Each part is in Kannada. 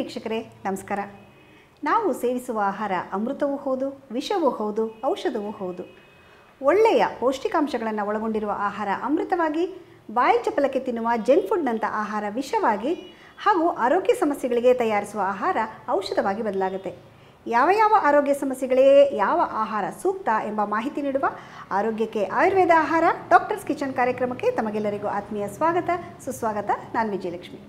ವೀಕ್ಷಕರೇ ನಮಸ್ಕಾರ ನಾವು ಸೇವಿಸುವ ಆಹಾರ ಅಮೃತವೂ ಹೌದು ವಿಷವೂ ಹೌದು ಔಷಧವೂ ಹೌದು ಒಳ್ಳೆಯ ಪೌಷ್ಟಿಕಾಂಶಗಳನ್ನು ಒಳಗೊಂಡಿರುವ ಆಹಾರ ಅಮೃತವಾಗಿ ಬಾಯಿ ಚಪಲಕ್ಕೆ ತಿನ್ನುವ ಜಂಕ್ ಫುಡ್ನಂಥ ಆಹಾರ ವಿಷವಾಗಿ ಹಾಗೂ ಆರೋಗ್ಯ ಸಮಸ್ಯೆಗಳಿಗೆ ತಯಾರಿಸುವ ಆಹಾರ ಔಷಧವಾಗಿ ಬದಲಾಗುತ್ತೆ ಯಾವ ಯಾವ ಆರೋಗ್ಯ ಸಮಸ್ಯೆಗಳಿಗೆ ಯಾವ ಆಹಾರ ಸೂಕ್ತ ಎಂಬ ಮಾಹಿತಿ ನೀಡುವ ಆರೋಗ್ಯಕ್ಕೆ ಆಯುರ್ವೇದ ಆಹಾರ ಡಾಕ್ಟರ್ಸ್ ಕಿಚನ್ ಕಾರ್ಯಕ್ರಮಕ್ಕೆ ತಮಗೆಲ್ಲರಿಗೂ ಆತ್ಮೀಯ ಸ್ವಾಗತ ಸುಸ್ವಾಗತ ನಾನು ವಿಜಯಲಕ್ಷ್ಮಿ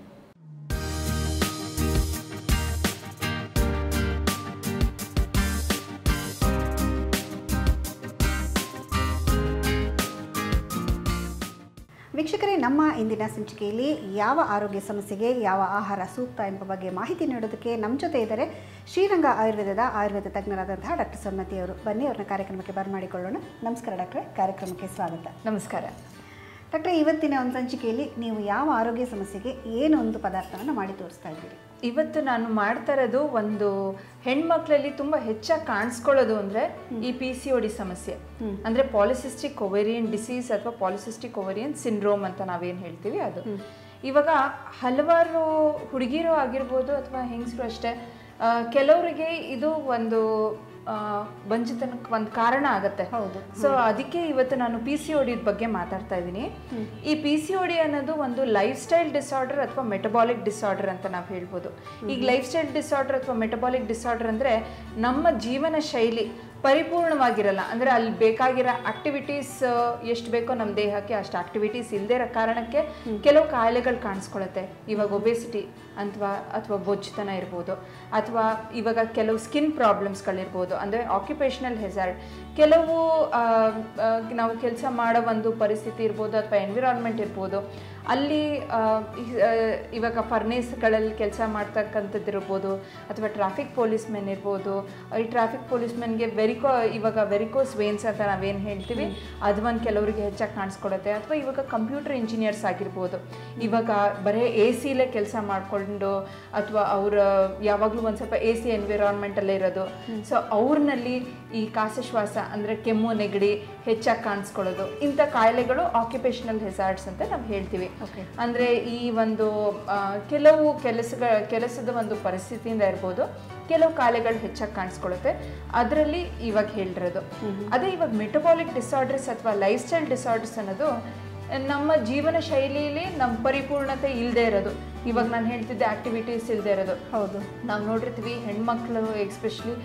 ವೀಕ್ಷಕರೇ ನಮ್ಮ ಇಂದಿನ ಸಂಚಿಕೆಯಲ್ಲಿ ಯಾವ ಆರೋಗ್ಯ ಸಮಸ್ಯೆಗೆ ಯಾವ ಆಹಾರ ಸೂಕ್ತ ಎಂಬ ಬಗ್ಗೆ ಮಾಹಿತಿ ನೀಡೋದಕ್ಕೆ ನಮ್ಮ ಜೊತೆ ಇದ್ದಾರೆ ಶ್ರೀರಂಗ ಆಯುರ್ವೇದದ ಆಯುರ್ವೇದ ತಜ್ಞರಾದಂತಹ ಡಾಕ್ಟರ್ ಸನ್ನತಿ ಅವರು ಬನ್ನಿ ಅವ್ರನ್ನ ಕಾರ್ಯಕ್ರಮಕ್ಕೆ ಬರಮಾಡಿಕೊಳ್ಳೋಣ ನಮಸ್ಕಾರ ಡಾಕ್ಟ್ರೆ ಕಾರ್ಯಕ್ರಮಕ್ಕೆ ಸ್ವಾಗತ ನಮಸ್ಕಾರ ಡಾಕ್ಟ್ರೆ ಇವತ್ತಿನ ಒಂದು ಸಂಚಿಕೆಯಲ್ಲಿ ನೀವು ಯಾವ ಆರೋಗ್ಯ ಸಮಸ್ಯೆಗೆ ಏನು ಒಂದು ಪದಾರ್ಥವನ್ನು ಮಾಡಿ ತೋರಿಸ್ತಾ ಇದ್ದೀರಿ ಇವತ್ತು ನಾನು ಮಾಡ್ತಾ ಇರೋದು ಒಂದು ಹೆಣ್ಮಕ್ಳಲ್ಲಿ ತುಂಬ ಹೆಚ್ಚಾಗಿ ಕಾಣಿಸ್ಕೊಳ್ಳೋದು ಅಂದರೆ ಈ ಪಿ ಸಿ ಒ ಡಿ ಸಮಸ್ಯೆ ಅಂದರೆ ಪಾಲಿಸಿಸ್ಟಿಕ್ ಒವೇರಿಯನ್ ಡಿಸೀಸ್ ಅಥವಾ ಪಾಲಿಸಿಸ್ಟಿಕ್ ಒವೇರಿಯನ್ ಸಿಂಡ್ರೋಮ್ ಅಂತ ನಾವೇನು ಹೇಳ್ತೀವಿ ಅದು ಇವಾಗ ಹಲವಾರು ಹುಡುಗಿರು ಆಗಿರ್ಬೋದು ಅಥವಾ ಹೆಂಗಸರು ಅಷ್ಟೇ ಆ, ಕೆಲವರಿಗೆ ಇದು ಒಂದು ಆ, ಬಂಜತನಕ್ಕೆ ಒಂದು ಕಾರಣ ಆಗುತ್ತೆ ಹೌದು. ಸೊ ಅದಕ್ಕೆ ಇವತ್ತು ನಾನು ಪಿ ಸಿ ಡಿ ಬಗ್ಗೆ ಮಾತಾಡ್ತಾ ಇದ್ದೀನಿ ಈ ಪಿ ಸಿ ಡಿ ಅನ್ನೋದು ಒಂದು ಲೈಫ್ ಸ್ಟೈಲ್ ಡಿಸಾರ್ಡರ್ ಅಥವಾ ಮೆಟಬಾಲಿಕ್ ಡಿಸಾರ್ಡರ್ ಅಂತ ನಾವು ಹೇಳ್ಬೋದು ಈಗ ಲೈಫ್ ಸ್ಟೈಲ್ ಡಿಸಾರ್ಡರ್ ಅಥವಾ ಮೆಟಬಾಲಿಕ್ ಡಿಸಾರ್ಡರ್ ಅಂದರೆ ನಮ್ಮ ಜೀವನ ಶೈಲಿ ಪರಿಪೂರ್ಣವಾಗಿರಲ್ಲ ಅಂದರೆ ಅಲ್ಲಿ ಬೇಕಾಗಿರೋ ಆಕ್ಟಿವಿಟೀಸ್ ಎಷ್ಟು ಬೇಕೋ ನಮ್ಮ ದೇಹಕ್ಕೆ ಅಷ್ಟು ಆಕ್ಟಿವಿಟೀಸ್ ಇಲ್ಲದೇ ಇರೋ ಕಾರಣಕ್ಕೆ ಕೆಲವು ಕಾಯಿಲೆಗಳು ಕಾಣಿಸ್ಕೊಳುತ್ತೆ ಇವಾಗ ಒಬೆಸಿಟಿ ಅಥವಾ ಅಥವಾ ಬೊಜ್ಜುತನ ಇರ್ಬೋದು ಅಥವಾ ಇವಾಗ ಕೆಲವು ಸ್ಕಿನ್ ಪ್ರಾಬ್ಲಮ್ಸ್ಗಳಿರ್ಬೋದು ಅಂದರೆ ಆಕ್ಯುಪೇಷನಲ್ ಹೆಸಾರ್ಡ್ ಕೆಲವು ಆ, ಆ, ನಾವು ಕೆಲಸ ಮಾಡೋ ಒಂದು ಪರಿಸ್ಥಿತಿ ಇರ್ಬೋದು ಅಥವಾ ಎನ್ವಿರಾನ್ಮೆಂಟ್ ಇರ್ಬೋದು ಅಲ್ಲಿ ಆ, ಇ- ಆ, ಇವಾಗ ಫರ್ನೇಸ್ಗಳಲ್ಲಿ ಕೆಲಸ ಮಾಡ್ತಕ್ಕಂಥದ್ದು ಇರ್ಬೋದು ಅಥವಾ ಟ್ರಾಫಿಕ್ ಪೊಲೀಸ್ ಮೆನ್ ಇರ್ಬೋದು ಈ ಟ್ರಾಫಿಕ್ ಪೊಲೀಸ್ ಮೆನ್ಗೆ ವೆರಿಕೋ ಇವಾಗ ವೆರಿಕೋಸ್ ವೇನ್ಸ್ ಅಂತ ನಾವೇನು ಹೇಳ್ತೀವಿ ಅದು ಒಂದು ಕೆಲವರಿಗೆ ಹೆಚ್ಚಾಗಿ ಕಾಣಿಸ್ಕೊಡುತ್ತೆ ಅಥವಾ ಇವಾಗ ಕಂಪ್ಯೂಟರ್ ಇಂಜಿನಿಯರ್ಸ್ ಆಗಿರ್ಬೋದು ಇವಾಗ ಬರೀ ಎ ಸಿಲೇ ಕೆಲಸ ಮಾಡಿಕೊಂಡು ಅಥವಾ ಅವ್ರ ಯಾವಾಗಲೂ ಒಂದು ಸ್ವಲ್ಪ ಎ ಸಿ ಎನ್ವಿರಾನ್ಮೆಂಟಲ್ಲೇ ಇರೋದು ಸೊ ಅವ್ರನ್ನಲ್ಲಿ ಈ ಕಾಸಶ್ವಾಸ ಅಂದರೆ ಕೆಮ್ಮು ನೆಗಡಿ ಹೆಚ್ಚಾಗಿ ಕಾಣಿಸ್ಕೊಳ್ಳೋದು ಇಂಥ ಕಾಯಿಲೆಗಳು ಆಕ್ಯುಪೇಷನಲ್ ಹೆಸಾರ್ಡ್ಸ್ ಅಂತ ನಾವು ಹೇಳ್ತೀವಿ Okay. ಅಂದರೆ ಈ ಒಂದು ಆ, ಕೆಲವು ಕೆಲಸಗಳ ಕೆಲಸದ ಒಂದು ಪರಿಸ್ಥಿತಿಯಿಂದ ಇರ್ಬೋದು ಕೆಲವು ಕಾಯಿಲೆಗಳು ಹೆಚ್ಚಾಗಿ ಕಾಣಿಸ್ಕೊಳ್ಳುತ್ತೆ ಅದರಲ್ಲಿ ಇವಾಗ ಹೇಳಿರೋದು ಅದೇ ಇವಾಗ ಮೆಟಬಾಲಿಕ್ ಡಿಸಾರ್ಡರ್ಸ್ ಅಥವಾ ಲೈಫ್ ಸ್ಟೈಲ್ ಡಿಸಾರ್ಡರ್ಸ್ ಅನ್ನೋದು ನಮ್ಮ ಜೀವನ ಶೈಲಿಯಲ್ಲಿ ನಮ್ಮ ಪರಿಪೂರ್ಣತೆ ಇಲ್ಲದೆ ಇರೋದು ಇವಾಗ ನಾನು ಹೇಳ್ತಿದ್ದೆ ಆಕ್ಟಿವಿಟೀಸ್ ಇಲ್ಲದೆ ಇರೋದು ಹೌದು ನಾವು ನೋಡಿರ್ತೀವಿ ಹೆಣ್ಮಕ್ಳು ಎಸ್ಪೆಷಲಿ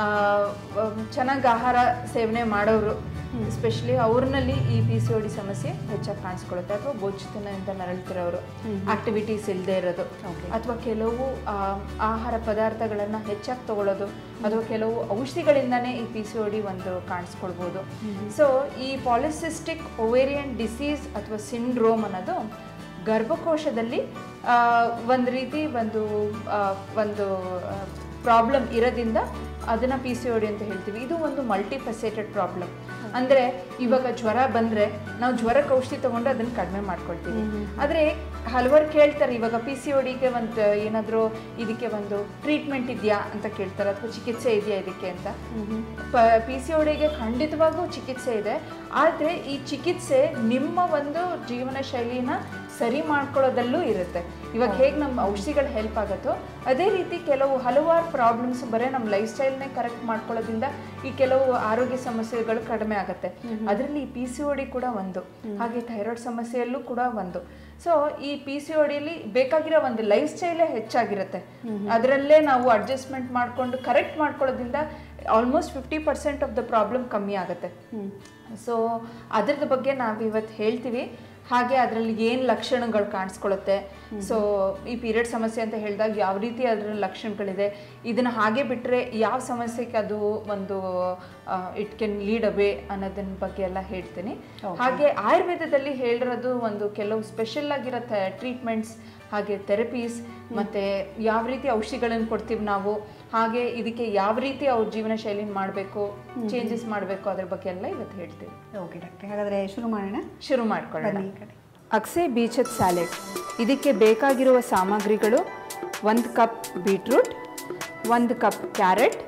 ಚೆನ್ನಾಗಿ ಆಹಾರ ಸೇವನೆ ಮಾಡೋರು ಎಸ್ಪೆಷಲಿ ಅವ್ರನ್ನಲ್ಲಿ ಈ ಪಿ ಸಿ ಒ ಡಿ ಸಮಸ್ಯೆ ಹೆಚ್ಚಾಗಿ ಕಾಣಿಸ್ಕೊಳ್ಳುತ್ತೆ ಅಥವಾ ಬೊಜ್ಜುತನದಿಂದ ನರಳ್ತಿರೋರು ಆಕ್ಟಿವಿಟೀಸ್ ಇಲ್ಲದೆ ಇರೋದು ಅಥವಾ ಕೆಲವು ಆ, ಆಹಾರ ಪದಾರ್ಥಗಳನ್ನು ಹೆಚ್ಚಾಗಿ ತಗೊಳ್ಳೋದು ಅಥವಾ ಕೆಲವು ಔಷಧಿಗಳಿಂದನೇ ಈ ಪಿ ಸಿ ಒ ಡಿ ಒಂದು ಕಾಣಿಸ್ಕೊಳ್ಬೋದು ಸೊ ಈ ಪಾಲಿಸಿಸ್ಟಿಕ್ ಒವೇರಿಯನ್ ಡಿಸೀಸ್ ಅಥವಾ ಸಿಂಡ್ರೋಮ್ ಅನ್ನೋದು ಗರ್ಭಕೋಶದಲ್ಲಿ ಒಂದು ರೀತಿ ಒಂದು ಆ, ಒಂದು ಪ್ರಾಬ್ಲಮ್ ಇರೋದ್ರಿಂದ ಅದನ್ನ ಪಿ ಸಿ ಡಿ ಅಂತ ಹೇಳ್ತೀವಿ ಇದು ಒಂದು ಮಲ್ಟಿಫೆಸೇಟೆಡ್ ಪ್ರಾಬ್ಲಮ್ ಅಂದರೆ ಇವಾಗ ಜ್ವರ ಬಂದರೆ ನಾವು ಜ್ವರಕ್ಕೆ ಔಷಧಿ ತಗೊಂಡು ಅದನ್ನು ಕಡಿಮೆ ಮಾಡ್ಕೊಳ್ತೀವಿ ಆದರೆ ಹಲವಾರು ಕೇಳ್ತಾರೆ ಇವಾಗ ಪಿ ಸಿ ಡಿಗೆ ಒಂದು ಏನಾದರೂ ಇದಕ್ಕೆ ಒಂದು ಟ್ರೀಟ್ಮೆಂಟ್ ಇದೆಯಾ ಅಂತ ಕೇಳ್ತಾರೆ ಅಥವಾ ಚಿಕಿತ್ಸೆ ಇದೆಯಾ ಇದಕ್ಕೆ ಅಂತ ಪಿ ಸಿ ಡಿಗೆ ಖಂಡಿತವಾಗೂ ಚಿಕಿತ್ಸೆ ಇದೆ ಆದರೆ ಈ ಚಿಕಿತ್ಸೆ ನಿಮ್ಮ ಒಂದು ಜೀವನ ಶೈಲಿನ ಸರಿ ಮಾಡ್ಕೊಳ್ಳೋದಲ್ಲೂ ಇರುತ್ತೆ ಇವಾಗ ಹೇಗೆ ನಮ್ಮ ಔಷಧಿಗಳು ಹೆಲ್ಪ್ ಆಗುತ್ತೋ ಅದೇ ರೀತಿ ಕೆಲವು ಹಲವಾರು ಪ್ರಾಬ್ಲಮ್ಸ್ ಬರೀ ನಮ್ಮ ಲೈಫ್ ಸ್ಟೈಲ್ನೇ ಕರೆಕ್ಟ್ ಮಾಡ್ಕೊಳ್ಳೋದ್ರಿಂದ ಈ ಕೆಲವು ಆರೋಗ್ಯ ಸಮಸ್ಯೆಗಳು ಕಡಿಮೆ ಆಗುತ್ತೆ ಅದರಲ್ಲಿ ಈ ಪಿ ಸಿ ಡಿ ಕೂಡ ಒಂದು ಹಾಗೆ ಥೈರಾಯ್ಡ್ ಸಮಸ್ಯೆಯಲ್ಲೂ ಕೂಡ ಒಂದು ಸೊ ಈ ಪಿ ಸಿ ಡಿಯಲ್ಲಿ ಬೇಕಾಗಿರೋ ಒಂದು ಲೈಫ್ ಸ್ಟೈಲೇ ಹೆಚ್ಚಾಗಿರುತ್ತೆ ಅದರಲ್ಲೇ ನಾವು ಅಡ್ಜಸ್ಟ್ಮೆಂಟ್ ಮಾಡಿಕೊಂಡು ಕರೆಕ್ಟ್ ಮಾಡ್ಕೊಳ್ಳೋದ್ರಿಂದ almost fifty percent of the problem ಕಮ್ಮಿ ಆಗುತ್ತೆ ಸೊ ಅದ್ರದ್ದು ಬಗ್ಗೆ ನಾವು ಇವತ್ತು ಹೇಳ್ತೀವಿ ಹಾಗೆ ಅದರಲ್ಲಿ ಏನು ಲಕ್ಷಣಗಳು ಕಾಣಿಸ್ಕೊಳ್ಳುತ್ತೆ ಸೊ ಈ ಪೀರಿಯಡ್ ಸಮಸ್ಯೆ ಅಂತ ಹೇಳಿದಾಗ ಯಾವ ರೀತಿ ಅದರ ಲಕ್ಷಣಗಳಿದೆ ಇದನ್ನು ಹಾಗೆ ಬಿಟ್ಟರೆ ಯಾವ ಸಮಸ್ಯೆಗೆ ಅದು ಒಂದು ಇಟ್ ಕೆನ್ ಲೀಡ್ ಅವೇ ಅನ್ನೋದನ್ನ ಬಗ್ಗೆ ಎಲ್ಲ ಹೇಳ್ತೀನಿ ಹಾಗೆ ಆಯುರ್ವೇದದಲ್ಲಿ ಹೇಳಿರೋದು ಒಂದು ಕೆಲವು ಸ್ಪೆಷಲ್ ಆಗಿರೋ ಟ್ರೀಟ್ಮೆಂಟ್ಸ್ ಹಾಗೆ ಥೆರಪೀಸ್ ಮತ್ತು ಯಾವ ರೀತಿ ಔಷಧಿಗಳನ್ನು ಕೊಡ್ತೀವಿ ನಾವು ಹಾಗೆ ಇದಕ್ಕೆ ಯಾವ ರೀತಿ ಅವ್ರ ಜೀವನ ಶೈಲಿನ ಮಾಡಬೇಕು ಚೇಂಜಸ್ ಮಾಡಬೇಕು ಅದ್ರ ಬಗ್ಗೆ ಎಲ್ಲ ಇವತ್ತು ಹೇಳ್ತೀವಿ ಓಕೆ ಡಾಕ್ಟ್ರೆ ಹಾಗಾದರೆ ಶುರು ಮಾಡೋಣ ಶುರು ಮಾಡ್ಕೊಳ್ಳೋಣ ಬನ್ನಿ ಈ ಕಡೆ ಅಕ್ಸೆ ಬೀಜದ ಸ್ಯಾಲೆಡ್ ಇದಕ್ಕೆ ಬೇಕಾಗಿರುವ ಸಾಮಗ್ರಿಗಳು ಒಂದು ಕಪ್ ಬೀಟ್ರೂಟ್ ಒಂದು ಕಪ್ ಕ್ಯಾರೆಟ್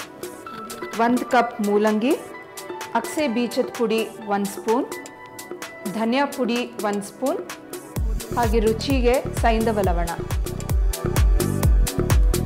ಒಂದು ಕಪ್ ಮೂಲಂಗಿ ಅಕ್ಸೆ ಬೀಜದ ಪುಡಿ ಒಂದು ಸ್ಪೂನ್ ಧನಿಯಾ ಪುಡಿ ಒಂದು ಸ್ಪೂನ್ ಹಾಗೆ ರುಚಿಗೆ ಸೈಂಧವ ಲವಣ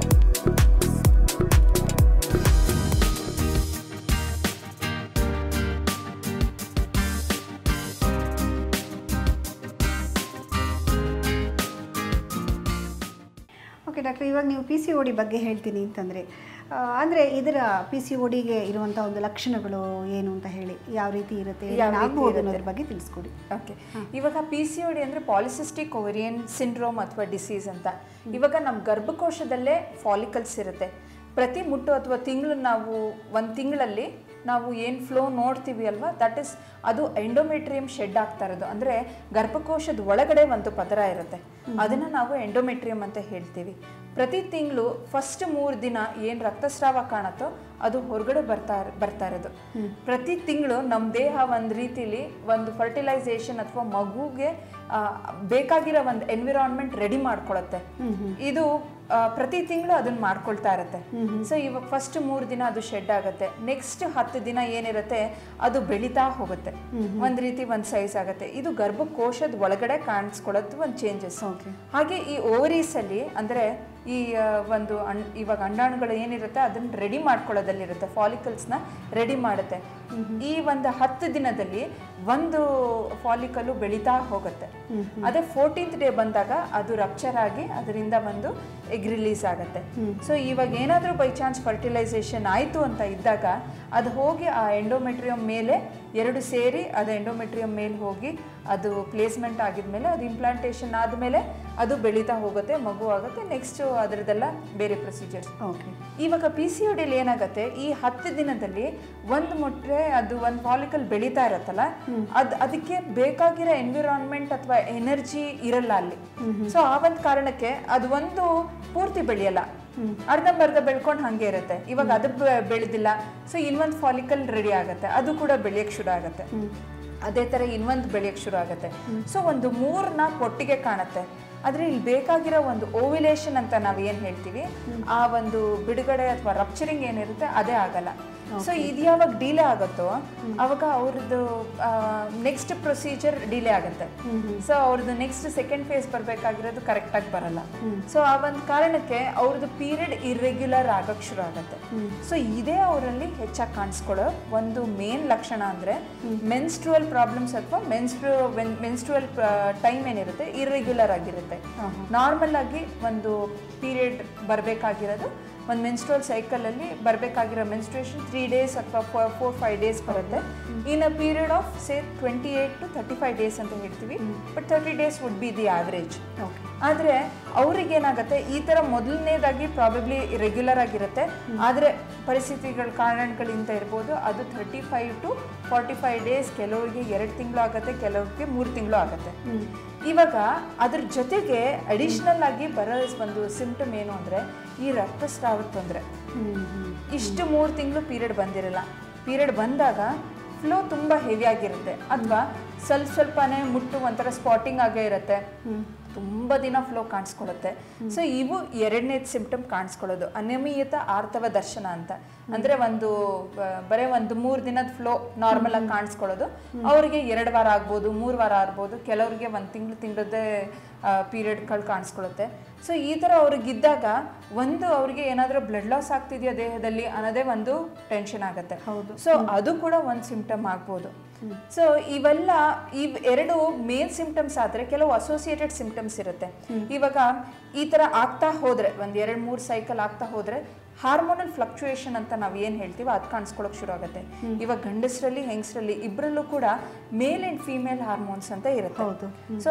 ಡಾಕ್ಟರ್ ಇವಾಗ ನೀವು ಪಿ ಸಿ ಓ ಡಿ ಬಗ್ಗೆ ಹೇಳ್ತೀನಿ ಅಂತಂದರೆ ಅಂದರೆ ಇದರ ಪಿ ಸಿ ಓ ಡಿಗೆ ಇರುವಂಥ ಒಂದು ಲಕ್ಷಣಗಳು ಏನು ಅಂತ ಹೇಳಿ ಯಾವ ರೀತಿ ಇರುತ್ತೆ ಯಾವ ರೀತಿ ಏನಾಗ್ಬೋದು ಇರುತ್ತೆ? ಅನ್ನೋದ್ರ ಬಗ್ಗೆ ತಿಳಿಸ್ಕೊಡಿ ಓಕೆ ಇವಾಗ ಪಿ ಸಿ ಡಿ ಅಂದರೆ ಪಾಲಿಸಿಸ್ಟಿಕ್ ಓವರಿಯನ್ ಸಿಂಡ್ರೋಮ್ ಅಥವಾ ಡಿಸೀಸ್ ಅಂತ ಇವಾಗ ನಮ್ಮ ಗರ್ಭಕೋಶದಲ್ಲೇ ಫಾಲಿಕಲ್ಸ್ ಇರುತ್ತೆ ಪ್ರತಿ ಮುಟ್ಟು ಅಥವಾ ತಿಂಗಳು ನಾವು ಒಂದು ತಿಂಗಳಲ್ಲಿ ನಾವು ಏನು ಫ್ಲೋ ನೋಡ್ತೀವಿ ಅಲ್ವಾ ದಟ್ ಇಸ್ ಅದು ಎಂಡೋಮೆಟ್ರಿಯಂ ಶೆಡ್ ಆಗ್ತಾ ಇರೋದು ಅಂದರೆ ಗರ್ಭಕೋಶದ ಒಳಗಡೆ ಒಂದು ಪದರ ಇರುತ್ತೆ ಅದನ್ನು ನಾವು ಎಂಡೋಮೆಟ್ರಿಯಂ ಅಂತ ಹೇಳ್ತೀವಿ ಪ್ರತಿ ತಿಂಗಳು ಫಸ್ಟ್ ಮೂರು ದಿನ ಏನು ರಕ್ತಸ್ರಾವ ಕಾಣುತ್ತೋ ಅದು ಹೊರಗಡೆ ಬರ್ತಾ ಬರ್ತಾ ಇರೋದು ಪ್ರತಿ ತಿಂಗಳು ನಮ್ಮ ದೇಹ ಒಂದು ರೀತಿಲಿ ಒಂದು ಫರ್ಟಿಲೈಸೇಷನ್ ಅಥವಾ ಮಗುಗೆ ಆ, ಬೇಕಾಗಿರೋ ಒಂದು ಎನ್ವಿರಾನ್ಮೆಂಟ್ ರೆಡಿ ಮಾಡ್ಕೊಳತ್ತೆ ಇದು ಆ, ಪ್ರತಿ ತಿಂಗಳು ಅದನ್ನ ಮಾಡ್ಕೊಳ್ತಾ ಇರುತ್ತೆ ಸೊ ಇವಾಗ ಫಸ್ಟ್ ಮೂರು ದಿನ ಅದು ಶೆಡ್ ಆಗುತ್ತೆ ನೆಕ್ಸ್ಟ್ ಹತ್ತು ದಿನ ಏನಿರುತ್ತೆ ಅದು ಬೆಳೀತಾ ಹೋಗುತ್ತೆ ಒಂದು ರೀತಿ ಒಂದು ಸೈಜ್ ಆಗುತ್ತೆ ಇದು ಗರ್ಭಕೋಶದ ಒಳಗಡೆ ಕಾಣಿಸ್ಕೊಳ್ಳೋದು ಒಂದು ಚೇಂಜಸ್ ಹಾಗೆ ಈ ಓವರೀಸ್ ಅಲ್ಲಿ ಅಂದ್ರೆ ಈ ಆ, ಒಂದು ಅಣ್ ಇವಾಗ ಅಂಡಾಣುಗಳು ಏನಿರುತ್ತೆ ಅದನ್ನ ರೆಡಿ ಮಾಡ್ಕೊಳ್ಳೋದಲ್ಲಿರುತ್ತೆ ಫಾಲಿಕಲ್ಸ್ನ ರೆಡಿ ಮಾಡುತ್ತೆ ಈ ಒಂದು ಹತ್ತು ದಿನದಲ್ಲಿ ಒಂದು ಫಾಲಿಕಲು ಬೆಳೀತಾ ಹೋಗುತ್ತೆ ಅದೇ ಫೋರ್ಟೀನ್ತ್ ಡೇ ಬಂದಾಗ ಅದು ರಪ್ಚರ್ ಆಗಿ ಅದರಿಂದ ಒಂದು ಎಗ್ ರಿಲೀಸ್ ಆಗುತ್ತೆ ಸೊ ಇವಾಗ ಏನಾದರೂ ಬೈ ಚಾನ್ಸ್ ಫರ್ಟಿಲೈಸೇಷನ್ ಆಯಿತು ಅಂತ ಇದ್ದಾಗ ಅದು ಹೋಗಿ ಆ ಎಂಡೋಮೆಟ್ರಿಯಂ ಮೇಲೆ ಎರಡು ಸೇರಿ ಅದು ಎಂಡೋಮೆಟ್ರಿಯಂ ಮೇಲೆ ಹೋಗಿ ಅದು ಪ್ಲೇಸ್ಮೆಂಟ್ ಆಗಿದ್ಮೇಲೆ ಅದು ಇಂಪ್ಲಾಂಟೇಷನ್ ಆದಮೇಲೆ ಅದು ಬೆಳೀತಾ ಹೋಗುತ್ತೆ ಮಗು ಆಗುತ್ತೆ ನೆಕ್ಸ್ಟು ಅದರದ್ದೆಲ್ಲ ಬೇರೆ ಪ್ರೊಸೀಜರ್ಸ್ ಓಕೆ ಇವಾಗ ಪಿ ಸಿ ಡಿಲಿ ಏನಾಗುತ್ತೆ ಈ ಹತ್ತು ದಿನದಲ್ಲಿ ಒಂದು ಮೊಟ್ಟೆ ಅದು ಒಂದು ಫಾಲಿಕಲ್ ಬೆಳೀತಾ ಇರತ್ತಲ್ಲ ಅದ್ ಅದಕ್ಕೆ ಬೇಕಾಗಿರೋ ಎನ್ವಿರಾನ್ಮೆಂಟ್ ಅಥವಾ ಎನರ್ಜಿ ಇರಲ್ಲ ಅಲ್ಲಿ ಸೊ ಆ ಒಂದು ಕಾರಣಕ್ಕೆ ಅದು ಒಂದು ಪೂರ್ತಿ ಬೆಳೆಯಲ್ಲ ಅರ್ಧಂಬರ್ಧ ಬೆಳ್ಕೊಂಡು ಹಂಗೆ ಇರುತ್ತೆ ಇವಾಗ ಅದು ಬೆ- ಬೆಳೆದಿಲ್ಲ ಸೊ ಇನ್ನೊಂದು ಫಾಲಿಕಲ್ ರೆಡಿ ಆಗುತ್ತೆ ಅದು ಕೂಡ ಬೆಳೆಯಕ್ಕೆ ಶುರು ಆಗುತ್ತೆ ಅದೇ ಥರ ಇನ್ನೊಂದು ಬೆಳೆಯಕ್ಕೆ ಶುರು ಆಗುತ್ತೆ ಸೊ ಒಂದು ಮೂರು ನಾಲ್ಕು ಒಟ್ಟಿಗೆ ಕಾಣುತ್ತೆ ಆದರೆ ಇಲ್ಲಿ ಬೇಕಾಗಿರೋ ಒಂದು ಓವಿಲೇಷನ್ ಅಂತ ನಾವು ಏನು ಹೇಳ್ತೀವಿ ಆ ಒಂದು ಬಿಡುಗಡೆ ಅಥವಾ ರಪ್ಚರಿಂಗ್ ಏನಿರುತ್ತೆ ಅದೇ ಆಗಲ್ಲ ಸೊ ಇದು ಯಾವಾಗ ಡಿಲೇ ಆಗುತ್ತೋ ಅವಾಗ ಅವ್ರದ್ದು ನೆಕ್ಸ್ಟ್ ಪ್ರೊಸೀಜರ್ ಡಿಲೇ ಆಗುತ್ತೆ ಸೊ ಅವ್ರದ್ದು ನೆಕ್ಸ್ಟ್ ಸೆಕೆಂಡ್ ಫೇಸ್ ಬರಬೇಕಾಗಿರೋದು ಕರೆಕ್ಟಾಗಿ ಬರಲ್ಲ ಸೊ ಆ ಒಂದು ಕಾರಣಕ್ಕೆ ಅವ್ರದ್ದು ಪೀರಿಯಡ್ ಇರ್ರೆಗ್ಯುಲರ್ ಆಗಕ್ಕೆ ಶುರು ಆಗುತ್ತೆ ಸೊ ಇದೇ ಅವರಲ್ಲಿ ಹೆಚ್ಚಾಗಿ ಕಾಣಿಸ್ಕೊಳ್ಳೋ ಒಂದು ಮೇನ್ ಲಕ್ಷಣ ಅಂದರೆ ಮೆನ್ಸ್ಟ್ರುವಲ್ ಪ್ರಾಬ್ಲಮ್ಸ್ ಅಥವಾ ಮೆನ್ಸ್ಟ್ರು ಮೆನ್ಸ್ಟ್ರುವಲ್ ಟೈಮ್ ಏನಿರುತ್ತೆ ಇರ್ರೆಗ್ಯುಲರ್ ಆಗಿರುತ್ತೆ ನಾರ್ಮಲ್ ಆಗಿ ಒಂದು ಪೀರಿಯಡ್ ಬರಬೇಕಾಗಿರೋದು ಒಂದು ಮೆನ್ಸ್ಟ್ರುವಲ್ ಸೈಕಲಲ್ಲಿ ಬರಬೇಕಾಗಿರೋ ಮೆನ್ಸ್ಟ್ರೇಷನ್ ತ್ರೀ ಡೇಸ್ ಅಥವಾ ಫೋರ್ ಫೈವ್ ಡೇಸ್ ಬರುತ್ತೆ in a period of say twenty eight to thirty five days ಅಂತ ಹೇಳ್ತೀವಿ but thirty days would be the average okay ಆದರೆ ಅವ್ರಿಗೇನಾಗುತ್ತೆ ಈ ಥರ ಮೊದಲನೇದಾಗಿ ಪ್ರಾಬಬ್ಲಿ ರೆಗ್ಯುಲರ್ ಆಗಿರುತ್ತೆ ಆದರೆ ಪರಿಸ್ಥಿತಿಗಳ ಕಾರಣಗಳಿಂದ ಇರ್ಬೋದು ಅದು thirty five to forty five days ಕೆಲವರಿಗೆ ಎರಡು ತಿಂಗಳು ಆಗುತ್ತೆ ಕೆಲವರಿಗೆ ಮೂರು ತಿಂಗಳು ಆಗುತ್ತೆ ಇವಾಗ ಅದ್ರ ಜೊತೆಗೆ ಅಡಿಷ್ನಲ್ ಆಗಿ ಬರೋ ಒಂದು ಸಿಂಪ್ಟಮ್ ಏನು ಅಂದರೆ ಈ ರಕ್ತಸ್ರಾವದ ತೊಂದರೆ ಇಷ್ಟು ಮೂರು ತಿಂಗಳು ಪೀರಿಯಡ್ ಬಂದಿರಲ್ಲ ಪೀರಿಯಡ್ ಬಂದಾಗ ಫ್ಲೋ ತುಂಬ ಹೆವಿ ಆಗಿರುತ್ತೆ ಅಥವಾ ಸ್ವಲ್ಪ ಸ್ವಲ್ಪನೇ ಮುಟ್ಟು ಒಂಥರ ಸ್ಪಾಟಿಂಗ್ ಆಗೇ ಇರುತ್ತೆ ತುಂಬ ದಿನ ಫ್ಲೋ ಕಾಣಿಸ್ಕೊಳ್ಳುತ್ತೆ ಸೊ ಇವು ಎರಡನೇ ಸಿಂಪ್ಟಮ್ ಕಾಣಿಸ್ಕೊಳ್ಳೋದು ಅನಿಯಮಿತ ಆರ್ತವ ದರ್ಶನ ಅಂತ ಅಂದರೆ ಒಂದು ಬ- ಬರೀ ಒಂದು ಮೂರು ದಿನದ ಫ್ಲೋ ನಾರ್ಮಲ್ ಆಗಿ ಕಾಣಿಸ್ಕೊಳ್ಳೋದು ಅವರಿಗೆ ಎರಡು ವಾರ ಆಗ್ಬೋದು ಮೂರು ವಾರ ಆಗ್ಬೋದು ಕೆಲವರಿಗೆ ಒಂದು ತಿಂಗಳು ತಿಂಗಳದ್ದೇ ಪೀರಿಯಡ್ಗಳು ಕಾಣಿಸ್ಕೊಳ್ಳುತ್ತೆ ಸೊ ಈ ಥರ ಅವ್ರಿಗಿದ್ದಾಗ ಒಂದು ಅವ್ರಿಗೆ ಏನಾದರೂ ಬ್ಲಡ್ ಲಾಸ್ ಆಗ್ತಿದೆಯಾ ದೇಹದಲ್ಲಿ ಅನ್ನೋದೇ ಒಂದು ಟೆನ್ಷನ್ ಆಗುತ್ತೆ ಹೌದು. ಸೊ ಅದು ಕೂಡ ಒಂದು ಸಿಂಪ್ಟಮ್ ಆಗ್ಬೋದು ಸೊ ಇವೆಲ್ಲ ಇವ್ ಎರಡು ಮೇನ್ ಸಿಂಪ್ಟಮ್ಸ್ ಆದರೆ ಕೆಲವು ಅಸೋಸಿಯೇಟೆಡ್ ಸಿಂಪ್ಟಮ್ಸ್ ಇರುತ್ತೆ ಇವಾಗ ಈ ಥರ ಆಗ್ತಾ ಹೋದ್ರೆ ಒಂದು ಎರಡು ಮೂರು ಸೈಕಲ್ ಆಗ್ತಾ ಹೋದ್ರೆ ಹಾರ್ಮೋನಲ್ ಫ್ಲಕ್ಚುಯೇಷನ್ ಅಂತ ನಾವು ಏನು ಹೇಳ್ತೀವಿ ಅದು ಕಾಣಿಸ್ಕೊಳ್ಳೋಕೆ ಶುರು ಆಗುತ್ತೆ ಇವಾಗ ಗಂಡಸರಲ್ಲಿ ಹೆಂಗಸರಲ್ಲಿ ಇಬ್ಬರಲ್ಲೂ ಕೂಡ ಮೇಲ್ ಆ್ಯಂಡ್ ಫೀಮೇಲ್ ಹಾರ್ಮೋನ್ಸ್ ಅಂತ ಇರುತ್ತೆ ಹೌದು. ಸೊ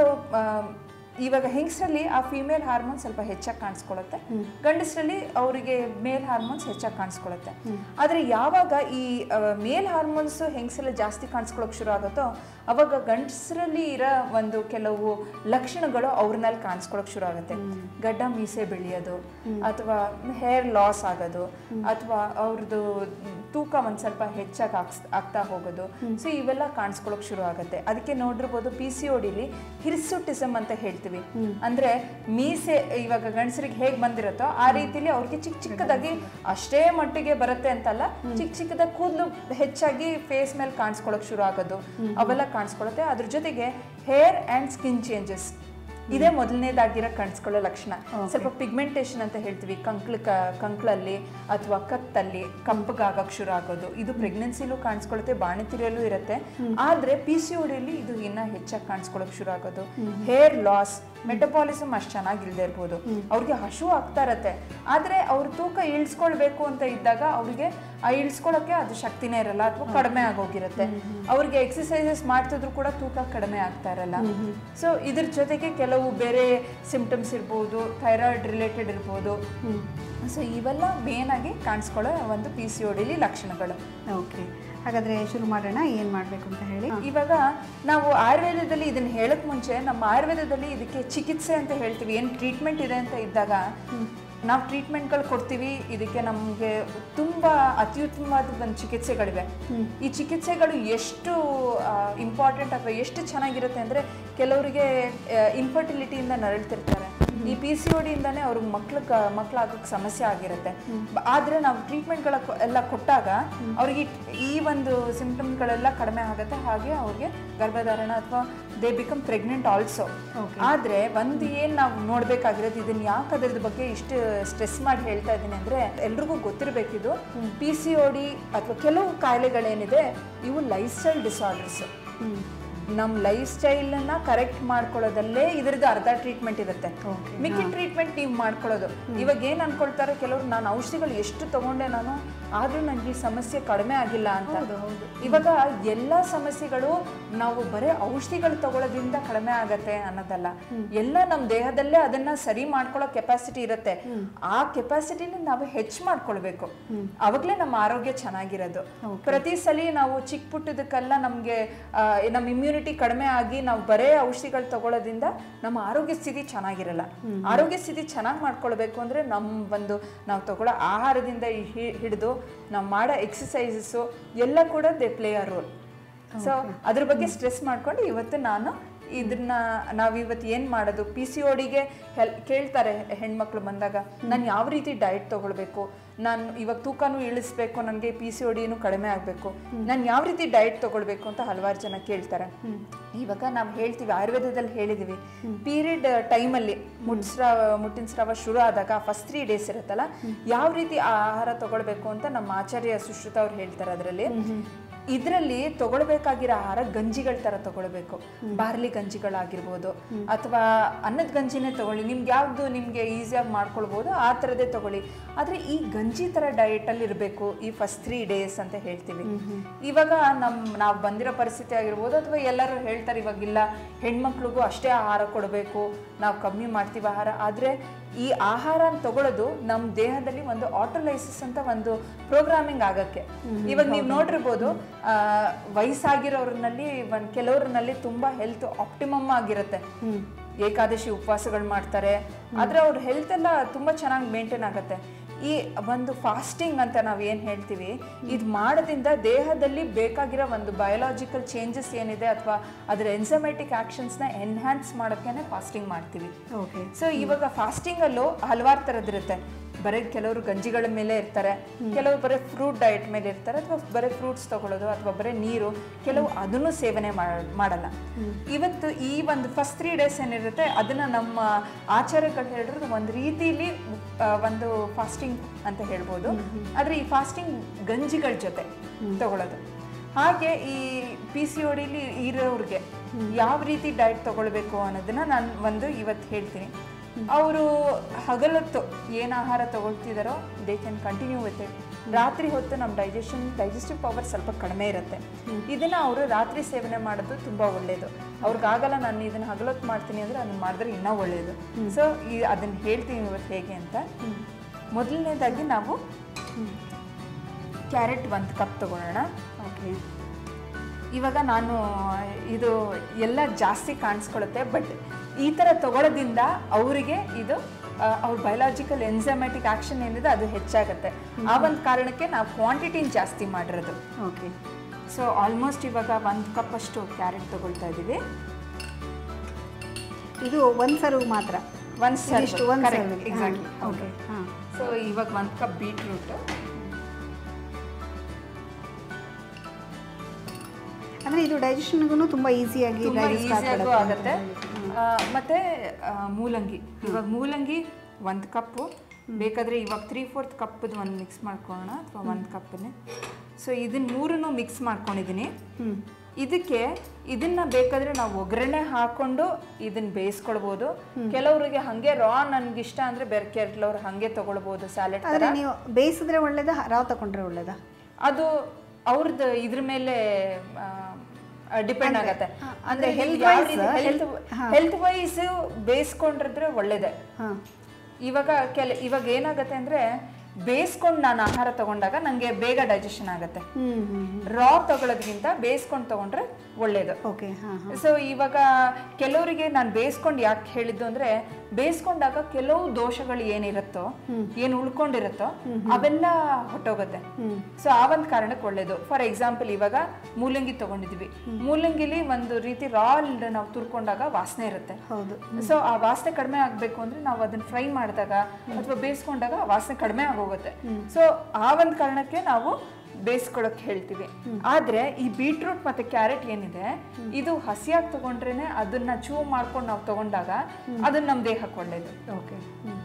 ಇವಾಗ ಹೆಂಗಸರಲ್ಲಿ ಆ ಫಿಮೇಲ್ ಹಾರ್ಮೋನ್ ಸ್ವಲ್ಪ ಹೆಚ್ಚಾಗಿ ಕಾಣಿಸ್ಕೊಳ್ಳುತ್ತೆ ಗಂಡಸರಲ್ಲಿ ಅವರಿಗೆ ಮೇಲ್ ಹಾರ್ಮೋನ್ಸ್ ಹೆಚ್ಚಾಗಿ ಕಾಣಿಸ್ಕೊಳ್ಳುತ್ತೆ ಆದರೆ ಯಾವಾಗ ಈ ಮೇಲ್ ಹಾರ್ಮೋನ್ಸ್ ಹೆಂಗಸರಲ್ಲಿ ಜಾಸ್ತಿ ಕಾಣಿಸ್ಕೊಳ್ಳೋಕೆ ಶುರು ಆಗುತ್ತೋ ಅವಾಗ ಗಂಡಸರಲ್ಲಿ ಇರೋ ಒಂದು ಕೆಲವು ಲಕ್ಷಣಗಳು ಅವ್ರನ್ನಲ್ಲಿ ಕಾಣಿಸ್ಕೊಳ್ಳೋಕೆ ಶುರು ಆಗುತ್ತೆ ಗಡ್ಡ ಮೀಸೆ ಬೆಳೆಯೋದು ಅಥವಾ ಹೇರ್ ಲಾಸ್ ಆಗೋದು ಅಥವಾ ಅವ್ರದ್ದು ತೂಕ ಒಂದು ಸ್ವಲ್ಪ ಹೆಚ್ಚಾಗಿ ಆಗ್ಸ್ ಆಗ್ತಾ ಹೋಗೋದು ಸೊ ಇವೆಲ್ಲ ಕಾಣಿಸ್ಕೊಳ್ಳೋಕೆ ಶುರು ಆಗುತ್ತೆ ಅದಕ್ಕೆ ನೋಡಿರ್ಬೋದು ಪಿ ಸಿ ಓಡಿಲಿ ಹಿರ್ಸುಟಿಸಮ್ ಅಂತ ಹೇಳ್ತೀವಿ ಅಂದ್ರೆ ಮೀಸೆ ಇವಾಗ ಗಂಡಸರಿಗೆ ಹೇಗೆ ಬಂದಿರುತ್ತೋ ಆ ರೀತಿಲಿ ಅವ್ರಿಗೆ ಚಿಕ್ಕ ಚಿಕ್ಕದಾಗಿ ಅಷ್ಟೇ ಮಟ್ಟಿಗೆ ಬರುತ್ತೆ ಅಂತಲ್ಲ ಚಿಕ್ಕ ಚಿಕ್ಕದಾಗಿ ಕೂದಲು ಹೆಚ್ಚಾಗಿ ಫೇಸ್ ಮೇಲೆ ಕಾಣಿಸ್ಕೊಳ್ಳೋಕೆ ಶುರು ಆಗೋದು ಅವೆಲ್ಲ ಕಾಣಿಸ್ಕೊಳ್ಳುತ್ತೆ ಅದ್ರ ಜೊತೆಗೆ ಹೇರ್ ಆ್ಯಂಡ್ ಸ್ಕಿನ್ ಚೇಂಜಸ್ ಇದೇ ಮೊದಲನೇದಾಗಿರೋ ಕಾಣಿಸ್ಕೊಳ್ಳೋ ಲಕ್ಷಣ ಸ್ವಲ್ಪ ಪಿಗ್ಮೆಂಟೇಷನ್ ಅಂತ ಹೇಳ್ತೀವಿ ಕಂಕ್ಳ ಕಂಕ್ಳಲ್ಲಿ ಅಥವಾ ಕತ್ತಲ್ಲಿ ಕಪ್ಪಗಾಗಕ್ಕೆ ಶುರು ಆಗೋದು ಇದು ಪ್ರೆಗ್ನೆನ್ಸಿಲೂ ಕಾಣಿಸ್ಕೊಳ್ಳುತ್ತೆ ಬಾಣತಿರಿಯಲ್ಲೂ ಇರುತ್ತೆ ಆದ್ರೆ ಪಿ ಸಿ ಒಡಿಯಲ್ಲಿ ಇದು ಇನ್ನ ಹೆಚ್ಚಾಗಿ ಕಾಣಿಸ್ಕೊಳ್ಳೋಕೆ ಶುರು ಆಗೋದು ಹೇರ್ ಲಾಸ್ ಮೆಟಬಾಲಿಸಮ್ ಅಷ್ಟು ಚೆನ್ನಾಗಿಲ್ದೇ ಇರ್ಬೋದು ಅವ್ರಿಗೆ ಹಶು ಆಗ್ತಾ ಇರತ್ತೆ ಆದ್ರೆ ಅವ್ರ ತೂಕ ಇಳಿಸ್ಕೊಳ್ಬೇಕು ಅಂತ ಇದ್ದಾಗ ಅವ್ರಿಗೆ ಆ ಇಳಿಸ್ಕೊಳಕ್ಕೆ ಅದು ಶಕ್ತಿನೇ ಇರಲ್ಲ ಅಥವಾ ಕಡಿಮೆ ಆಗೋಗಿರುತ್ತೆ ಅವ್ರಿಗೆ ಎಕ್ಸಸೈಸಸ್ ಮಾಡ್ತಿದ್ರು ಕೂಡ ತೂಕ ಕಡಿಮೆ ಆಗ್ತಾ ಇರಲ್ಲ ಸೊ ಇದ್ರ ಜೊತೆಗೆ ಕೆಲವು ಬೇರೆ ಸಿಂಪ್ಟಮ್ಸ್ ಇರ್ಬೋದು ಥೈರಾಯ್ಡ್ ರಿಲೇಟೆಡ್ ಇರ್ಬೋದು ಸೊ ಇವೆಲ್ಲ ಮೇನ್ ಆಗಿ ಕಾಣಿಸ್ಕೊಳ್ಳೋ ಒಂದು ಪಿ ಸಿ ಒಡಿಲಿ ಲಕ್ಷಣಗಳು ಓಕೆ ಹಾಗಾದರೆ ಶುರು ಮಾಡೋಣ ಏನು ಮಾಡಬೇಕು ಅಂತ ಹೇಳಿ ಇವಾಗ ನಾವು ಆಯುರ್ವೇದದಲ್ಲಿ ಇದನ್ನ ಹೇಳಕ್ ಮುಂಚೆ ನಮ್ಮ ಆಯುರ್ವೇದದಲ್ಲಿ ಇದಕ್ಕೆ ಚಿಕಿತ್ಸೆ ಅಂತ ಹೇಳ್ತೀವಿ ಏನು ಟ್ರೀಟ್ಮೆಂಟ್ ಇದೆ ಅಂತ ಇದ್ದಾಗ ನಾವು ಟ್ರೀಟ್ಮೆಂಟ್ಗಳು ಕೊಡ್ತೀವಿ ಇದಕ್ಕೆ ನಮಗೆ ತುಂಬ ಅತ್ಯುತ್ತಮವಾದ ಒಂದು ಚಿಕಿತ್ಸೆಗಳಿವೆ ಈ ಚಿಕಿತ್ಸೆಗಳು ಎಷ್ಟು ಇಂಪಾರ್ಟೆಂಟ್ ಅಥವಾ ಎಷ್ಟು ಚೆನ್ನಾಗಿರುತ್ತೆ ಅಂದರೆ ಕೆಲವರಿಗೆ ಇನ್ಫರ್ಟಿಲಿಟಿಯಿಂದ ನರಳ್ತಿರ್ತಾರೆ ಈ ಪಿ ಸಿ ಒಡಿಯಿಂದಾನೇ ಅವ್ರಿಗೆ ಮಕ್ಳು ಮಕ್ಳಾಗಕ್ಕೆ ಸಮಸ್ಯೆ ಆಗಿರುತ್ತೆ ಬ- ಆದ್ರೆ ನಾವು ಟ್ರೀಟ್ಮೆಂಟ್ಗಳ ಎಲ್ಲ ಕೊಟ್ಟಾಗ ಅವ್ರಿಗೆ ಈ ಒಂದು ಸಿಂಪ್ಟಮ್ಗಳೆಲ್ಲ ಕಡಿಮೆ ಆಗುತ್ತೆ ಹಾಗೆ ಅವ್ರಿಗೆ ಗರ್ಭಧಾರಣ ಅಥವಾ ದೇ ಬಿಕಮ್ ಪ್ರೆಗ್ನೆಂಟ್ ಆಲ್ಸೋ ಆದ್ರೆ ಒಂದು ಏನ್ ನಾವು ನೋಡ್ಬೇಕಾಗಿರೋದು ಇದನ್ನ ಯಾಕೆ ಅದ್ರದ್ದು ಬಗ್ಗೆ ಇಷ್ಟು ಸ್ಟ್ರೆಸ್ ಮಾಡಿ ಹೇಳ್ತಾ ಇದ್ದೀನಿ ಅಂದ್ರೆ ಎಲ್ರಿಗೂ ಗೊತ್ತಿರಬೇಕಿದು ಪಿ ಸಿ ಒಡಿ ಅಥವಾ ಕೆಲವು ಕಾಯಿಲೆಗಳೇನಿದೆ ಇವು ಲೈಫ್ ಸ್ಟೈಲ್ ಡಿಸಾರ್ಡರ್ಸ್ ನಮ್ಮ ಲೈಫ್ ಸ್ಟೈಲನ್ನ ಕರೆಕ್ಟ್ ಮಾಡ್ಕೊಳ್ಳೋದಲ್ಲೇ ಇದ್ರದ್ದು ಅರ್ಧ ಟ್ರೀಟ್ಮೆಂಟ್ ಇರುತ್ತೆ ಮಿಕ್ಕಿ ಟ್ರೀಟ್ಮೆಂಟ್ ನೀವು ಮಾಡ್ಕೊಳ್ಳೋದು ಇವಾಗ ಏನು ಅನ್ಕೊಳ್ತಾರೆ ಕೆಲವರು ನಾನು ಔಷಧಿಗಳು ಎಷ್ಟು ತಗೊಂಡೆ ನಾನು ಆದ್ರೂ ನನಗೆ ಈ ಸಮಸ್ಯೆ ಕಡಿಮೆ ಆಗಿಲ್ಲ ಅಂತ ಇವಾಗ ಎಲ್ಲ ಸಮಸ್ಯೆಗಳು ನಾವು ಬರೀ ಔಷಧಿಗಳು ತಗೊಳ್ಳೋದ್ರಿಂದ ಕಡಿಮೆ ಆಗತ್ತೆ ಅನ್ನೋದಲ್ಲ ಎಲ್ಲ ನಮ್ಮ ದೇಹದಲ್ಲೇ ಅದನ್ನ ಸರಿ ಮಾಡ್ಕೊಳ್ಳೋ ಕೆಪಾಸಿಟಿ ಇರುತ್ತೆ ಆ ಕೆಪಾಸಿಟಿನ ನಾವು ಹೆಚ್ಚು ಮಾಡ್ಕೊಳ್ಬೇಕು ಅವಾಗಲೇ ನಮ್ಮ ಆರೋಗ್ಯ ಚೆನ್ನಾಗಿರೋದು ಪ್ರತಿ ಸಲ ನಾವು ಚಿಕ್ಕ ಪುಟ್ಟದಕ್ಕೆಲ್ಲ ನಮಗೆ ನಮ್ಮ ಇಮ್ಯುನಿಟಿ ಕಡಿಮೆ ಆಗಿ ನಾವು ಬರೇ ಔಷಧಿಗಳು ತಗೊಳ್ಳೋದ್ರಿಂದ ನಮ್ಮ ಆರೋಗ್ಯ ಸ್ಥಿತಿ ಚೆನ್ನಾಗಿರಲ್ಲ ಆರೋಗ್ಯ ಸ್ಥಿತಿ ಚೆನ್ನಾಗಿ ಮಾಡ್ಕೊಳ್ಬೇಕು ಅಂದ್ರೆ ನಮ್ಮ ಒಂದು ನಾವು ತಗೊಳ್ಳೋ ಆಹಾರದಿಂದ ಹಿ- ಹಿಡಿದು ನಾವು ಮಾಡೋ ಎಕ್ಸಸೈಸಸ್ಸು ಎಲ್ಲ ಕೂಡ they play a role so ಅದ್ರ ಬಗ್ಗೆ ಸ್ಟ್ರೆಸ್ ಮಾಡ್ಕೊಂಡು ಇವತ್ತು ನಾನು ಇದನ್ನ ನಾವು ಇವತ್ತು ಏನು ಮಾಡೋದು ಪಿ ಸಿ ಒಡಿಗೆ ಹೆಲ್ ಕೇಳ್ತಾರೆ ಹೆಣ್ಮಕ್ಳು ಬಂದಾಗ ನಾನು ಯಾವ ರೀತಿ ಡಯಟ್ ತಗೊಳ್ಬೇಕು ನಾನು ಇವಾಗ ತೂಕನೂ ಇಳಿಸ್ಬೇಕು ನನಗೆ ಪಿ ಸಿ ಒಡಿನೂ ಕಡಿಮೆ ಆಗಬೇಕು ನಾನು ಯಾವ ರೀತಿ ಡಯಟ್ ತಗೊಳ್ಬೇಕು ಅಂತ ಹಲವಾರು ಜನ ಕೇಳ್ತಾರೆ ಇವಾಗ ನಾವು ಹೇಳ್ತೀವಿ ಆಯುರ್ವೇದದಲ್ಲಿ ಹೇಳಿದೀವಿ ಪೀರಿಯಡ್ ಟೈಮಲ್ಲಿ ಮುಟ್ಸ್ರಾವ ಮುಟ್ಟಿನ ಸ್ರಾವ ಶುರು ಆದಾಗ ಫಸ್ಟ್ ತ್ರೀ ಡೇಸ್ ಇರುತ್ತಲ್ಲ ಯಾವ ರೀತಿ ಆ ಆಹಾರ ತಗೊಳ್ಬೇಕು ಅಂತ ನಮ್ಮ ಆಚಾರ್ಯ ಸುಶ್ರುತ ಅವ್ರು ಹೇಳ್ತಾರೆ ಅದರಲ್ಲಿ ಇದರಲ್ಲಿ ತಗೊಳ್ಬೇಕಾಗಿರೋ ಆಹಾರ ಗಂಜಿಗಳ ತರ ತಗೊಳ್ಬೇಕು ಬಾರ್ಲಿ ಗಂಜಿಗಳಾಗಿರ್ಬೋದು ಅಥವಾ ಅನ್ನದ ಗಂಜಿನೇ ತಗೊಳ್ಳಿ ನಿಮ್ಗೆ ಯಾವ್ದು ನಿಮ್ಗೆ ಈಸಿಯಾಗಿ ಮಾಡ್ಕೊಳ್ಬೋದು ಆ ಥರದೇ ತಗೊಳ್ಳಿ ಆದ್ರೆ ಈ ಗಂಜಿ ತರ ಡಯಟ್ ಅಲ್ಲಿ ಇರಬೇಕು ಈ ಫಸ್ಟ್ ತ್ರೀ ಡೇಸ್ ಅಂತ ಹೇಳ್ತೀವಿ ಇವಾಗ ನಮ್ ನಾವು ಬಂದಿರೋ ಪರಿಸ್ಥಿತಿ ಆಗಿರ್ಬೋದು ಅಥವಾ ಎಲ್ಲರೂ ಹೇಳ್ತಾರೆ ಇವಾಗಿಲ್ಲ ಹೆಣ್ಮಕ್ಳಿಗೂ ಅಷ್ಟೇ ಆಹಾರ ಕೊಡಬೇಕು ನಾವು ಕಮ್ಮಿ ಮಾಡ್ತೀವಿ ಆಹಾರ ಆದ್ರೆ ಈ ಆಹಾರ ತಗೊಳ್ಳೋದು ನಮ್ಮ ದೇಹದಲ್ಲಿ ಒಂದು ಆಟೋಲೈಸಿಸ್ ಅಂತ ಒಂದು ಪ್ರೋಗ್ರಾಮಿಂಗ್ ಆಗಕ್ಕೆ ಇವಾಗ ನೀವು ನೋಡಿರ್ಬೋದು ಆ, ವಯಸ್ಸಾಗಿರೋರ್ನಲ್ಲಿ ಒಂದ್ ಕೆಲವ್ರನಲ್ಲಿ ತುಂಬಾ ಹೆಲ್ತ್ ಆಪ್ಟಿಮಮ್ ಆಗಿರುತ್ತೆ ಏಕಾದಶಿ ಉಪವಾಸಗಳು ಮಾಡ್ತಾರೆ ಆದ್ರೆ ಅವ್ರ ಹೆಲ್ತ್ ಎಲ್ಲ ತುಂಬಾ ಚೆನ್ನಾಗಿ ಮೇಂಟೈನ್ ಆಗುತ್ತೆ ಈ ಒಂದು ಫಾಸ್ಟಿಂಗ್ ಅಂತ ನಾವು ಏನು ಹೇಳ್ತೀವಿ ಇದು ಮಾಡೋದ್ರಿಂದ ದೇಹದಲ್ಲಿ ಬೇಕಾಗಿರೋ ಒಂದು ಬಯೋಲಾಜಿಕಲ್ ಚೇಂಜಸ್ ಏನಿದೆ ಅಥವಾ ಅದರ ಎನ್ಸಮೆಟಿಕ್ ಆಕ್ಷನ್ಸ್ನ ಎನ್ಹ್ಯಾನ್ಸ್ ಮಾಡೋಕ್ಕೇನೆ ಫಾಸ್ಟಿಂಗ್ ಮಾಡ್ತೀವಿ ಓಕೆ ಸೊ ಇವಾಗ ಫಾಸ್ಟಿಂಗ್ ಅಲ್ಲೂ ಹಲವಾರು ಥರದ್ದಿರುತ್ತೆ ಬರೀ ಕೆಲವರು ಗಂಜಿಗಳ ಮೇಲೆ ಇರ್ತಾರೆ ಕೆಲವರು ಬರೀ ಫ್ರೂಟ್ ಡಯಟ್ ಮೇಲೆ ಇರ್ತಾರೆ ಅಥವಾ ಬರೀ ಫ್ರೂಟ್ಸ್ ತಗೊಳ್ಳೋದು ಅಥವಾ ಬರೀ ನೀರು ಕೆಲವು ಅದನ್ನು ಸೇವನೆ ಮಾಡ್- ಮಾಡಲ್ಲ ಇವತ್ತು ಈ ಒಂದು ಫಸ್ಟ್ ತ್ರೀ ಡೇಸ್ ಏನಿರುತ್ತೆ ಅದನ್ನ ನಮ್ಮ ಆಚಾರ್ಯಗಳು ಹೇಳಿರೋದು ಒಂದು ರೀತಿಲಿ ಆ, ಒಂದು ಫಾಸ್ಟಿಂಗ್ ಅಂತ ಹೇಳ್ಬೋದು ಆದ್ರೆ ಈ ಫಾಸ್ಟಿಂಗ್ ಗಂಜಿಗಳ ಜೊತೆ ತಗೊಳ್ಳೋದು ಹಾಗೆ ಈ ಪಿ ಸಿ ಒಡಿಲಿ ಇರೋರಿಗೆ ಯಾವ ರೀತಿ ಡಯಟ್ ತಗೊಳ್ಬೇಕು ಅನ್ನೋದನ್ನ ನಾನು ಒಂದು ಇವತ್ತು ಹೇಳ್ತೀನಿ ಅವರು ಹಗಲೊತ್ತು ಏನು ಆಹಾರ ತಗೊಳ್ತಿದಾರೋ they can continue with it ರಾತ್ರಿ ಹೊತ್ತು ನಮ್ಮ ಡೈಜೆಷನ್ ಡೈಜೆಸ್ಟಿವ್ ಪವರ್ ಸ್ವಲ್ಪ ಕಡಿಮೆ ಇರುತ್ತೆ ಇದನ್ನ ಅವರು ರಾತ್ರಿ ಸೇವನೆ ಮಾಡೋದು ತುಂಬಾ ಒಳ್ಳೆಯದು ಅವ್ರಿಗಾಗಲ್ಲ ನಾನು ಇದನ್ನ ಹಗಲೊತ್ತು ಮಾಡ್ತೀನಿ ಅಂದ್ರೆ ಅದನ್ನ ಮಾಡಿದ್ರೆ ಇನ್ನೂ ಒಳ್ಳೆಯದು ಸೊ ಈ ಅದನ್ನ ಹೇಳ್ತೀನಿ ಇವತ್ತು ಹೇಗೆ ಅಂತ ಮೊದಲನೇದಾಗಿ ನಾವು ಕ್ಯಾರೆಟ್ ಒಂದು ಕಪ್ ತಗೊಳ್ಳೋಣ ಓಕೆ ಇವಾಗ ನಾನು ಇದು ಎಲ್ಲ ಜಾಸ್ತಿ ಕಾಣಿಸ್ಕೊಳ್ಳುತ್ತೆ ಬಟ್ ಈ ಥರ ತಗೊಳ್ಳೋದ್ರಿಂದ ಅವರಿಗೆ ಇದು ಆ, ಅವ್ರ ಬಯೋಲಾಜಿಕಲ್ ಎನ್ಸೈಮ್ಯಾಟಿಕ್ ಆಕ್ಷನ್ ಏನಿದೆ ಅದು ಹೆಚ್ಚಾಗುತ್ತೆ ಆ ಒಂದು ಕಾರಣಕ್ಕೆ ನಾವು ಕ್ವಾಂಟಿಟಿನ ಜಾಸ್ತಿ ಮಾಡಿರೋದು ಓಕೆ ಸೊ ಆಲ್ಮೋಸ್ಟ್ ಇವಾಗ ಒಂದು ಕಪ್ ಅಷ್ಟು ಕ್ಯಾರೆಟ್ ತಗೊಳ್ತಾ ಇದ್ದೀವಿ ಇದು ಒಂದು ಸರ್ವ್ ಮಾತ್ರ ಒಂದು ಇದಿಷ್ಟು ಒಂದು ಸರ್ವ್ ಎಕ್ಸಾಕ್ಟ್ಲಿ ಓಕೆ ಹಾಂ ಸೊ ಇವಾಗ ಒಂದು ಕಪ್ ಬೀಟ್ರೂಟ್ ಅಂದರೆ ಇದು ಡೈಜೆಷನ್ಗೂ ತುಂಬ ಈಸಿಯಾಗಿ ತುಂಬಾ ಡೈಜೆಸ್ಟ್ ಈಸಿಯಾಗೂ ಆಗುತ್ತೆ ಆ, ಮತ್ತೆ ಆ, ಮೂಲಂಗಿ ಇವಾಗ ಮೂಲಂಗಿ ಒಂದು ಕಪ್ಪು ಬೇಕಾದ್ರೆ ಇವಾಗ ತ್ರೀ ಫೋರ್ತ್ ಕಪ್ಪದು ಒಂದು ಮಿಕ್ಸ್ ಮಾಡ್ಕೊಳ್ಳೋಣ ಅಥವಾ ಒಂದು ಕಪ್ಪನ್ನೇ ಸೊ ಇದನ್ನ ಮೂರನ್ನು ಮಿಕ್ಸ್ ಮಾಡ್ಕೊಂಡಿದ್ದೀನಿ ಹ್ಮ್ ಇದಕ್ಕೆ ಇದನ್ನ ಬೇಕಾದ್ರೆ ನಾವು ಒಗ್ಗರಣೆ ಹಾಕೊಂಡು ಇದನ್ನ ಬೇಯಿಸ್ಕೊಳ್ಬೋದು ಕೆಲವರಿಗೆ ಹಂಗೆ ರಾ ನನ್ಗೆ ಇಷ್ಟ ಅಂದ್ರೆ ಬೇರೆ ಕೆಲವ್ರು ಹಂಗೆ ತಗೊಳ್ಬೋದು ಸ್ಯಾಲೆಡ್ ಆದರೆ ನೀವು ಬೇಯಿಸಿದ್ರೆ ಒಳ್ಳೇದಾ ರಾವ್ ತಗೊಂಡ್ರೆ ಒಳ್ಳೇದಾ ಅದು ಅವ್ರದ್ದು ಇದ್ರ ಮೇಲೆ ಡಿಪೆಂಡ್ ಆಗತ್ತೆ ಅಂದ್ರೆ ಹೆಲ್ತ್ ಹೆಲ್ತ್ ಹೆಲ್ತ್ ವೈಸ್ ಬೇಯಿಸ್ಕೊಂಡಿದ್ರೆ ಒಳ್ಳೇದೆ ಹಾಂ ಇವಾಗ ಕೆಲ ಇವಾಗ ಏನಾಗತ್ತೆ ಅಂದ್ರೆ ಬೇಯಿಸ್ಕೊಂಡು ನಾನು ಆಹಾರ ತಗೊಂಡಾಗ ನಂಗೆ ಬೇಗ ಡೈಜೆಷನ್ ಆಗತ್ತೆ ಹ್ಞೂ ಹ್ಞೂ ರಾ ತಗೊಳ್ಳೋದ್ಕಿಂತ ಬೇಯಿಸ್ಕೊಂಡು ತಗೊಂಡ್ರೆ ಒಳ್ಳೇದು ಓಕೆ ಹಾಂ ಹಾಂ ಸೊ ಇವಾಗ ಕೆಲವರಿಗೆ ನಾನು ಬೇಯಿಸ್ಕೊಂಡು ಯಾಕೆ ಹೇಳಿದ್ದು ಅಂದ್ರೆ ಬೇಯಿಸ್ಕೊಂಡಾಗ ಕೆಲವು ದೋಷಗಳು ಏನಿರುತ್ತೋ ಏನು ಉಳ್ಕೊಂಡಿರುತ್ತೋ ಅವೆಲ್ಲ ಹೊಟ್ಟೋಗುತ್ತೆ ಸೊ ಆ ಒಂದು ಕಾರಣಕ್ಕೆ ಒಳ್ಳೇದು ಫಾರ್ ಎಕ್ಸಾಂಪಲ್ ಇವಾಗ ಮೂಲಂಗಿ ತಗೊಂಡಿದ್ವಿ ಮೂಲಂಗಿಲಿ ಒಂದು ರೀತಿ ರಾ ನಾವು ತುರ್ಕೊಂಡಾಗ ವಾಸನೆ ಇರುತ್ತೆ ಹೌದು ಸೊ ಆ ವಾಸನೆ ಕಡಿಮೆ ಆಗ್ಬೇಕು ಅಂದ್ರೆ ನಾವು ಅದನ್ನ ಫ್ರೈ ಮಾಡಿದಾಗ ಅಥವಾ ಬೇಯಿಸ್ಕೊಂಡಾಗ ಆ ವಾಸನೆ ಕಡಿಮೆ ಆಗೋಗುತ್ತೆ ಸೊ ಆ ಒಂದು ಕಾರಣಕ್ಕೆ ನಾವು ಬೇಯಿಸ್ಕೊಳಕ್ ಹೇಳ್ತೀವಿ ಆದ್ರೆ ಈ ಬೀಟ್ರೂಟ್ ಮತ್ತೆ ಕ್ಯಾರೆಟ್ ಏನಿದೆ ಇದು ಹಸಿಯಾಗಿ ತಗೊಂಡ್ರೇನೆ ಅದನ್ನ ಚೂ ಮಾಡ್ಕೊಂಡು ನಾವು ತಗೊಂಡಾಗ ಅದನ್ನ ನಮ್ಮ ದೇಹಕ್ಕೆ ಒಳ್ಳೇದು ಓಕೆ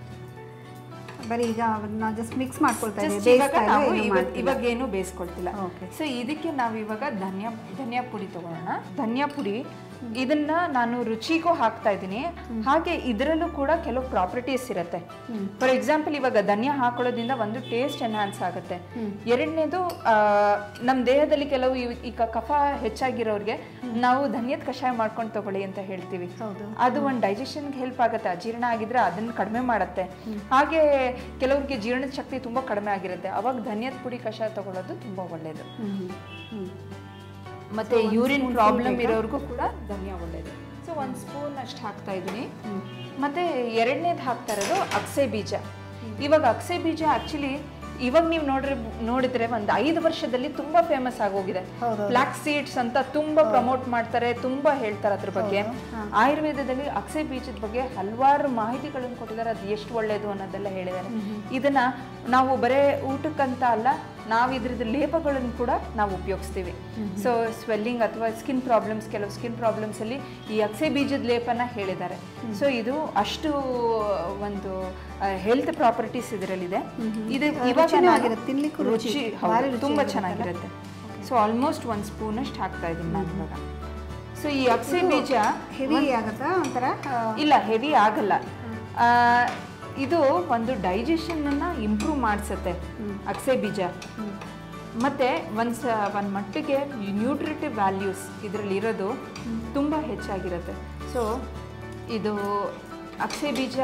ಬರೀ ಈಗ ನಾವು ಜಸ್ಟ್ ಮಿಕ್ಸ್ ಮಾಡ್ಕೊಳ್ತಾ Just ಇದ್ದೀವಿ ಇವಾಗ ಬೇಯಿಸ್ತಾ ಇಲ್ಲ, ನಾವು ಏನು ಇವಾಗ ಮಾಡ್ತಿಲ್ಲ. ಇವಾಗ ಏನು ಬೇಯಿಸ್ಕೊಳ್ತಿಲ್ಲ Okay. ಸೊ ಇದಕ್ಕೆ ನಾವು ಇವಾಗ ಧನಿಯಾ ಧನಿಯಾ ಪುಡಿ ತಗೊಳ್ಳೋಣ ಧನಿಯಾ ಪುಡಿ ಇದನ್ನ ನಾನು ರುಚಿಗೂ ಹಾಕ್ತಾ ಇದ್ದೀನಿ ಹಾಗೆ ಇದರಲ್ಲೂ ಕೂಡ ಕೆಲವು ಪ್ರಾಪರ್ಟೀಸ್ ಇರುತ್ತೆ ಫಾರ್ ಎಕ್ಸಾಂಪಲ್ ಇವಾಗ ಧನಿಯಾ ಹಾಕೊಳ್ಳೋದ್ರಿಂದ ಒಂದು ಟೇಸ್ಟ್ ಎನ್ಹಾನ್ಸ್ ಆಗುತ್ತೆ ಎರಡನೇದು ನಮ್ಮ ದೇಹದಲ್ಲಿ ಕೆಲವು ಇವ್- ಈಗ ಕಫ ಹೆಚ್ಚಾಗಿರೋರಿಗೆ ನಾವು ಧನಿಯದ ಕಷಾಯ ಮಾಡ್ಕೊಂಡು ತಗೊಳ್ಳಿ ಅಂತ ಹೇಳ್ತೀವಿ ಹೌದು ಅದು ಒಂದು ಡೈಜೆಷನ್ಗೆ ಹೆಲ್ಪ್ ಆಗುತ್ತೆ ಅಜೀರ್ಣ ಆಗಿದ್ರೆ ಅದನ್ನ ಕಡಿಮೆ ಮಾಡುತ್ತೆ ಹಾಗೆ ಕೆಲವ್ರಿಗೆ ಜೀರ್ಣದ ಶಕ್ತಿ ತುಂಬಾ ಕಡಿಮೆ ಆಗಿರುತ್ತೆ ಅವಾಗ ಧನಿಯದ ಪುಡಿ ಕಷಾಯ ತಗೊಳ್ಳೋದು ತುಂಬಾ ಒಳ್ಳೇದು ಹ್ಞೂ ಹ್ಞೂ ಮತ್ತೆ ಯೂರಿನ್ ಪ್ರಾಬ್ಲಮ್ ಇರೋರ್ಗೂ ಕೂಡ ಧನಿಯಾ ಒಳ್ಳೇದು ಸೊ ಒಂದು ಸ್ಪೂನ್ ಅಷ್ಟು ಹಾಕ್ತಾ ಇದ್ದೀನಿ ಮತ್ತೆ ಎರಡನೇದು ಹಾಕ್ತಾ ಇರೋದು ಅಕ್ಸೆ ಬೀಜ ಇವಾಗ ಅಕ್ಸೆ ಬೀಜ ಆಕ್ಚುಲಿ ಇವಾಗ ನೀವು ನೋಡ್ರಿ ನೋಡಿದ್ರೆ ಒಂದು ಐದು ವರ್ಷದಲ್ಲಿ ತುಂಬಾ ಫೇಮಸ್ ಆಗೋಗಿದೆ ಹೌದು. ಬ್ಲಾಕ್ ಸೀಡ್ಸ್ ಅಂತ ತುಂಬಾ ಪ್ರಮೋಟ್ ಮಾಡ್ತಾರೆ ತುಂಬಾ ಹೇಳ್ತಾರೆ ಅದ್ರ ಬಗ್ಗೆ ಆಯುರ್ವೇದದಲ್ಲಿ ಅಕ್ಸೆ ಬೀಜದ ಬಗ್ಗೆ ಹಲವಾರು ಮಾಹಿತಿಗಳನ್ನು ಕೊಟ್ಟಿದ್ದಾರೆ ಅದು ಎಷ್ಟು ಒಳ್ಳೇದು ಅನ್ನೋದೆಲ್ಲ ಹೇಳಿದ್ದಾರೆ ಇದನ್ನ ನಾವು ಬರೇ ಊಟಕ್ಕಂತ ಅಲ್ಲ ನಾವು ಇದ್ರದ್ದು ಲೇಪಗಳನ್ನು ಕೂಡ ನಾವು ಉಪಯೋಗಿಸ್ತೀವಿ ಸೊ ಸ್ವೆಲ್ಲಿಂಗ್ ಅಥವಾ ಸ್ಕಿನ್ ಪ್ರಾಬ್ಲಮ್ಸ್ ಕೆಲವು ಸ್ಕಿನ್ ಪ್ರಾಬ್ಲಮ್ಸ್ ಅಲ್ಲಿ ಈ ಅಕ್ಸೆ ಬೀಜದ ಲೇಪನ ಹೇಳಿದ್ದಾರೆ ಸೊ ಇದು ಅಷ್ಟು ಒಂದು ಹೆಲ್ತ್ ಪ್ರಾಪರ್ಟೀಸ್ ಇದರಲ್ಲಿದೆ ಇದು ಇವಾಗ ರುಚಿನೂ ನಾನು- ಆಗಿರುತ್ತೆ, ತಿನ್ಲಿಕ್ಕೂ ರುಚಿ. ರುಚಿ ಭಾರಿ ಹೌದು ರುಚಿ ತುಂಬಾ ಆಗಿರುತ್ತಲ್ಲ? ಚೆನ್ನಾಗಿರುತ್ತೆ ಸೊ ಆಲ್ಮೋಸ್ಟ್ ಒಂದು ಸ್ಪೂನ್ ಅಷ್ಟು ಹಾಕ್ತಾ ಇದ್ದೀನಿ ನಾನು ಇವಾಗ ಸೊ ಈ ಅಕ್ಸೆ ಬೀಜ ಹೆವಿ ಆಗುತ್ತಾ ಒಂಥರ ಆ, ಇಲ್ಲ ಹೆವಿ ಆಗಲ್ಲ ಆ, ಇದು ಒಂದು ಡೈಜೆಷನ್ ಅನ್ನ ಇಂಪ್ರೂವ್ ಮಾಡಿಸುತ್ತೆ ಅಕ್ಸೆ ಬೀಜ ಮತ್ತೆ ಒಂದು ಸ ಒಂದು ಮಟ್ಟಿಗೆ ನ್ಯೂಟ್ರಿಟಿವ್ ವ್ಯಾಲ್ಯೂಸ್ ಇದರಲ್ಲಿ ಇರೋದು ತುಂಬ ಹೆಚ್ಚಾಗಿರುತ್ತೆ ಸೊ ಇದು ಅಕ್ಸೆ ಬೀಜ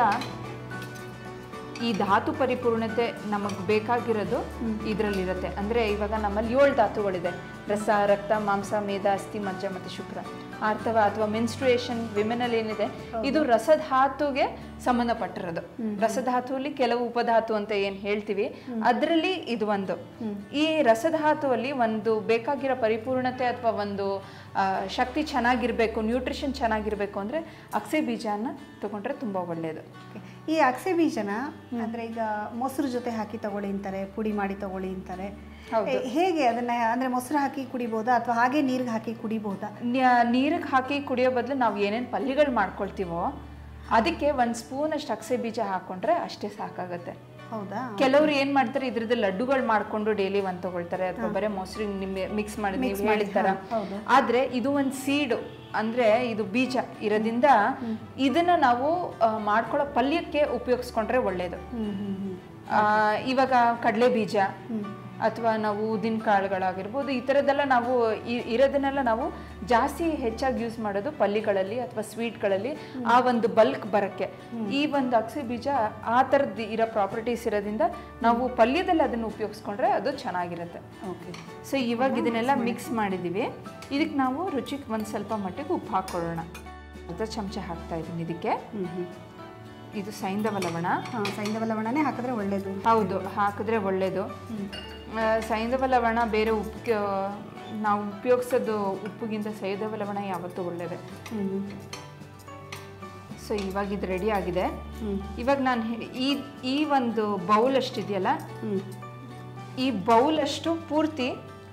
ಈ ಧಾತು ಪರಿಪೂರ್ಣತೆ ನಮಗೆ ಬೇಕಾಗಿರೋದು ಇದರಲ್ಲಿರುತ್ತೆ ಅಂದರೆ ಇವಾಗ ನಮ್ಮಲ್ಲಿ ಏಳು ಧಾತುಗಳಿದೆ ರಸ ರಕ್ತ ಮಾಂಸ ಮೇಧ ಅಸ್ಥಿ ಮಜ್ಜ ಮತ್ತು ಶುಕ್ರ ಆರ್ತವ ಅಥವಾ ಮೆನ್ಸ್ಟ್ರುಯೇಷನ್ ವಿಮೆನಲ್ಲಿ ಏನಿದೆ ಇದು ರಸಧಾತುಗೆ ಸಂಬಂಧಪಟ್ಟಿರೋದು ರಸಧಾತುವಲ್ಲಿ ಕೆಲವು ಉಪಧಾತು ಅಂತ ಏನು ಹೇಳ್ತೀವಿ ಅದರಲ್ಲಿ ಇದು ಒಂದು ಈ ರಸಧಾತುವಲ್ಲಿ ಒಂದು ಬೇಕಾಗಿರೋ ಪರಿಪೂರ್ಣತೆ ಅಥವಾ ಒಂದು ಆ, ಶಕ್ತಿ ಚೆನ್ನಾಗಿರಬೇಕು ನ್ಯೂಟ್ರಿಷನ್ ಚೆನ್ನಾಗಿರಬೇಕು ಅಂದರೆ ಅಕ್ಸೆ ಬೀಜನ ತಗೊಂಡ್ರೆ ತುಂಬ ಒಳ್ಳೆಯದು Okay. ಈ ಅಕ್ಸೆ ಬೀಜನ ಅಂದ್ರೆ ಈಗ ಮೊಸರು ಜೊತೆ ಹಾಕಿ ತಗೊಳ್ಳಿ ಅಂತಾರೆ ಪುಡಿ ಮಾಡಿ ತಗೊಳ್ಳಿ ಅಂತಾರೆ ಹೌದು. ಏ, ಹೇಗೆ ಅದನ್ನ ಅಂದ್ರೆ ಮೊಸರು ಹಾಕಿ ಕುಡಿಬೋದಾ ಅಥವಾ ಹಾಗೆ ನೀರಿಗೆ ಹಾಕಿ ಕುಡಿಬೋದಾ ನೀರಿಗೆ ಹಾಕಿ ಕುಡಿಯೋ ಬದಲು ನಾವು ಏನೇನು ಪಲ್ಯಗಳು ಮಾಡ್ಕೊಳ್ತೀವೋ ಅದಕ್ಕೆ ಒಂದು ಸ್ಪೂನ್ ಅಷ್ಟು ಅಕ್ಸೆ ಬೀಜ ಹಾಕೊಂಡ್ರೆ ಅಷ್ಟೇ ಸಾಕಾಗುತ್ತೆ ಹೌದಾ ಕೆಲವರು ಏನ್ ಮಾಡ್ತಾರೆ ಇದ್ರದ್ದು ಲಡ್ಡುಗಳು ಮಾಡ್ಕೊಂಡು ಡೈಲಿ ಒಂದ್ ತಗೊಳ್ತಾರೆ ಅಥವಾ ಬರೀ ಮೊಸರು ಮಿಕ್ಸ್ ಮಾಡಿ ನೀವು ಹೇಳಿರ್ತಾರ ಹೌದು. ಆದ್ರೆ ಇದು ಒಂದು ಸೀಡು ಅಂದ್ರೆ ಇದು ಬೀಜ ಇರೋದ್ರಿಂದ ಇದನ್ನ ನಾವು ಆ, ಮಾಡ್ಕೊಳ್ಳೋ ಪಲ್ಯಕ್ಕೆ ಉಪಯೋಗಿಸ್ಕೊಂಡ್ರೆ ಒಳ್ಳೇದು ಹ್ಮ್ ಹ್ಮ್ ಹ್ಮ್ ಆ, ಇವಾಗ ಕಡಲೆ ಬೀಜ ಅಥವಾ ನಾವು ಉದ್ದಿನ ಕಾಳುಗಳಾಗಿರ್ಬೋದು ಈ ಥರದ್ದೆಲ್ಲ ನಾವು ಇ- ಇರೋದನ್ನೆಲ್ಲ ನಾವು ಜಾಸ್ತಿ ಹೆಚ್ಚಾಗಿ ಯೂಸ್ ಮಾಡೋದು ಪಲ್ಲಿಗಳಲ್ಲಿ ಅಥವಾ ಸ್ವೀಟ್ಗಳಲ್ಲಿ ಆ ಒಂದು ಬಲ್ಕ್ ಬರಕ್ಕೆ ಈ ಒಂದು ಅಕ್ಸಿ ಬೀಜ ಆ ಥರದ್ದು ಇರೋ ಪ್ರಾಪರ್ಟೀಸ್ ಇರೋದ್ರಿಂದ ನಾವು ಪಲ್ಯದಲ್ಲಿ ಅದನ್ನು ಉಪಯೋಗಿಸ್ಕೊಂಡ್ರೆ ಅದು ಚೆನ್ನಾಗಿರುತ್ತೆ ಓಕೆ ಸೊ ಇವಾಗ ಇದನ್ನೆಲ್ಲ ಮಿಕ್ಸ್ ಮಾಡಿದ್ದೀವಿ ಇದಕ್ಕೆ ನಾವು ರುಚಿಗೆ ಒಂದು ಸ್ವಲ್ಪ ಮಟ್ಟಿಗೆ ಉಪ್ಪು ಹಾಕ್ಕೊಳ್ಳೋಣ ಅರ್ಧ ಚಮಚ ಹಾಕ್ತಾ ಇದ್ದೀನಿ ಇದಕ್ಕೆ ಹ್ಮ್ ಹ್ಮ್ ಇದು ಸೈಂಧವ ಲವಣ ಹಾಂ ಸೈಂಧವ ಲವಣನೇ ಹಾಕಿದ್ರೆ ಒಳ್ಳೇದು ಹೌದು ಹಾಕಿದ್ರೆ ಒಳ್ಳೆಯದು ಸೈಂಧವ ಲವಣ ಬೇರೆ ಉಪ್ಪು ನಾವು ಉಪಯೋಗಿಸೋದು ಉಪ್ಪಿಗಿಂತ ಸೈಂಧವ ಲವಣ ಯಾವತ್ತೂ ಒಳ್ಳೆಯದೇ ಹ್ಮ್ ಸೊ ಇವಾಗ ಇದು ರೆಡಿ ಆಗಿದೆ ಹ್ಮ್ ಇವಾಗ ನಾನು ಈ ಈ ಒಂದು ಬೌಲ್ ಅಷ್ಟಿದೆಯಲ್ಲ ಹ್ಮ್ ಈ ಬೌಲ್ ಅಷ್ಟು ಪೂರ್ತಿ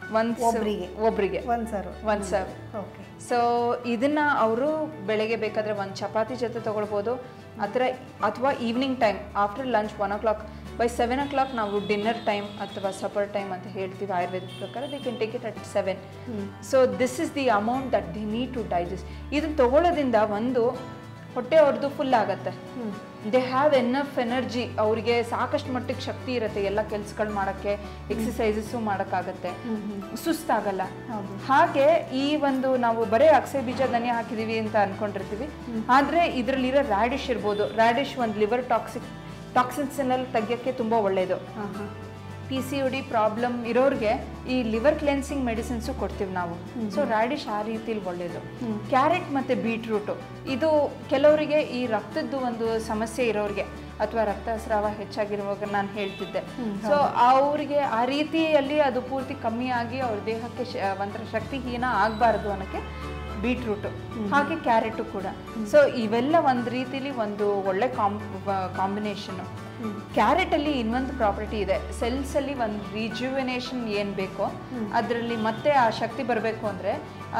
ಒಂದ್ ಒಬ್ರಿಗೆ? ಒಬ್ರಿಗೆ ಒಂದು ಸರು ಒಂದ್ ಸರ್ವ್ ಓಕೆ ಸೊ ಇದನ್ನ ಅವರು ಬೆಳಗ್ಗೆ ಬೇಕಾದ್ರೆ ಒಂದು ಚಪಾತಿ ಜೊತೆ ತಗೊಳ್ಬೋದು ಆ ಥರ ಅಥವಾ evening time after lunch one o'clock by seven o'clock ನಾವು ಡಿನ್ನರ್ ಟೈಮ್ ಅಥವಾ ಸಪರ್ ಟೈಮ್ ಅಂತ ಹೇಳ್ತೀವಿ ಆಯುರ್ವೇದಿಕ್ ಪ್ರಕಾರ they can take it at seven so this is the amount that the need to digest ಇದನ್ನ ತಗೊಳ್ಳೋದ್ರಿಂದ ಒಂದು ಹೊಟ್ಟೆ ಅವ್ರದ್ದು ಫುಲ್ ಆಗತ್ತೆ ದೇ ಹ್ಯಾವ್ ಎನಫ್ ಎನರ್ಜಿ ಅವರಿಗೆ ಸಾಕಷ್ಟು ಮಟ್ಟಿಗೆ ಶಕ್ತಿ ಇರುತ್ತೆ ಎಲ್ಲ ಕೆಲ್ಸಗಳು ಮಾಡೋಕ್ಕೆ ಎಕ್ಸಸೈಸಸ್ಸು ಮಾಡೋಕ್ಕಾಗತ್ತೆ ಸುಸ್ತಾಗಲ್ಲ ಹೌದು. ಹಾಗೆ ಈ ಒಂದು ನಾವು ಬರೀ ಅಕ್ಸೆ ಬೀಜ ಧನಿಯಾ ಹಾಕಿದೀವಿ ಅಂತ ಅನ್ಕೊಂಡಿರ್ತೀವಿ ಆದ್ರೆ ಇದರಲ್ಲಿರೋ ರ್ಯಾಡಿಶ್ ಇರ್ಬೋದು ರ್ಯಾಡಿಶ್ ಒಂದು ಲಿವರ್ ಟಾಕ್ಸಿಕ್ ಟಾಕ್ಸಿನ್ಸ್ ಎಲ್ಲ ತೆಗಿಯೋಕ್ಕೆ ತುಂಬಾ ಒಳ್ಳೆಯದು ಹಾಂ ಹಾಂ P C O D problem ಇರೋರಿಗೆ ಈ ಲಿವರ್ ಕ್ಲೆನ್ಸಿಂಗ್ ಮೆಡಿಸಿನ್ಸು ಕೊಡ್ತೀವಿ ನಾವು ಸೊ ರ್ಯಾಡಿಶ್ ಆ ರೀತಿಲಿ ಒಳ್ಳೆಯದು ಕ್ಯಾರೆಟ್ ಮತ್ತು ಬೀಟ್ರೂಟು ಇದು ಕೆಲವರಿಗೆ ಈ ರಕ್ತದ್ದು ಒಂದು ಸಮಸ್ಯೆ ಇರೋರಿಗೆ ಅಥವಾ ರಕ್ತಸ್ರಾವ ಹೆಚ್ಚಾಗಿರುವಾಗ ನಾನು ಹೇಳ್ತಿದ್ದೆ ಸೊ ಅವರಿಗೆ ಆ ರೀತಿಯಲ್ಲಿ ಅದು ಪೂರ್ತಿ ಕಮ್ಮಿ ಆಗಿ ಅವ್ರ ದೇಹಕ್ಕೆ ಶ- ಒಂಥರ ಶಕ್ತಿಹೀನ ಆಗಬಾರ್ದು ಅನ್ನೋಕ್ಕೆ ಬೀಟ್ರೂಟು ಹಾಗೆ ಕ್ಯಾರೆಟು ಕೂಡ ಸೊ ಇವೆಲ್ಲ ಒಂದು ರೀತಿಲಿ ಒಂದು ಒಳ್ಳೆ ಕಾಂಬ್ ಕಾಂಬಿನೇಷನು ಕ್ಯಾರೆಟಲ್ಲಿ ಇನ್ನೊಂದು ಪ್ರಾಪರ್ಟಿ ಇದೆ ಸೆಲ್ಸ್ ಅಲ್ಲಿ ಒಂದು ರಿಜ್ಯುವಿನೇಷನ್ ಏನು ಬೇಕೋ ಅದರಲ್ಲಿ ಮತ್ತೆ ಆ ಶಕ್ತಿ ಬರಬೇಕು ಅಂದರೆ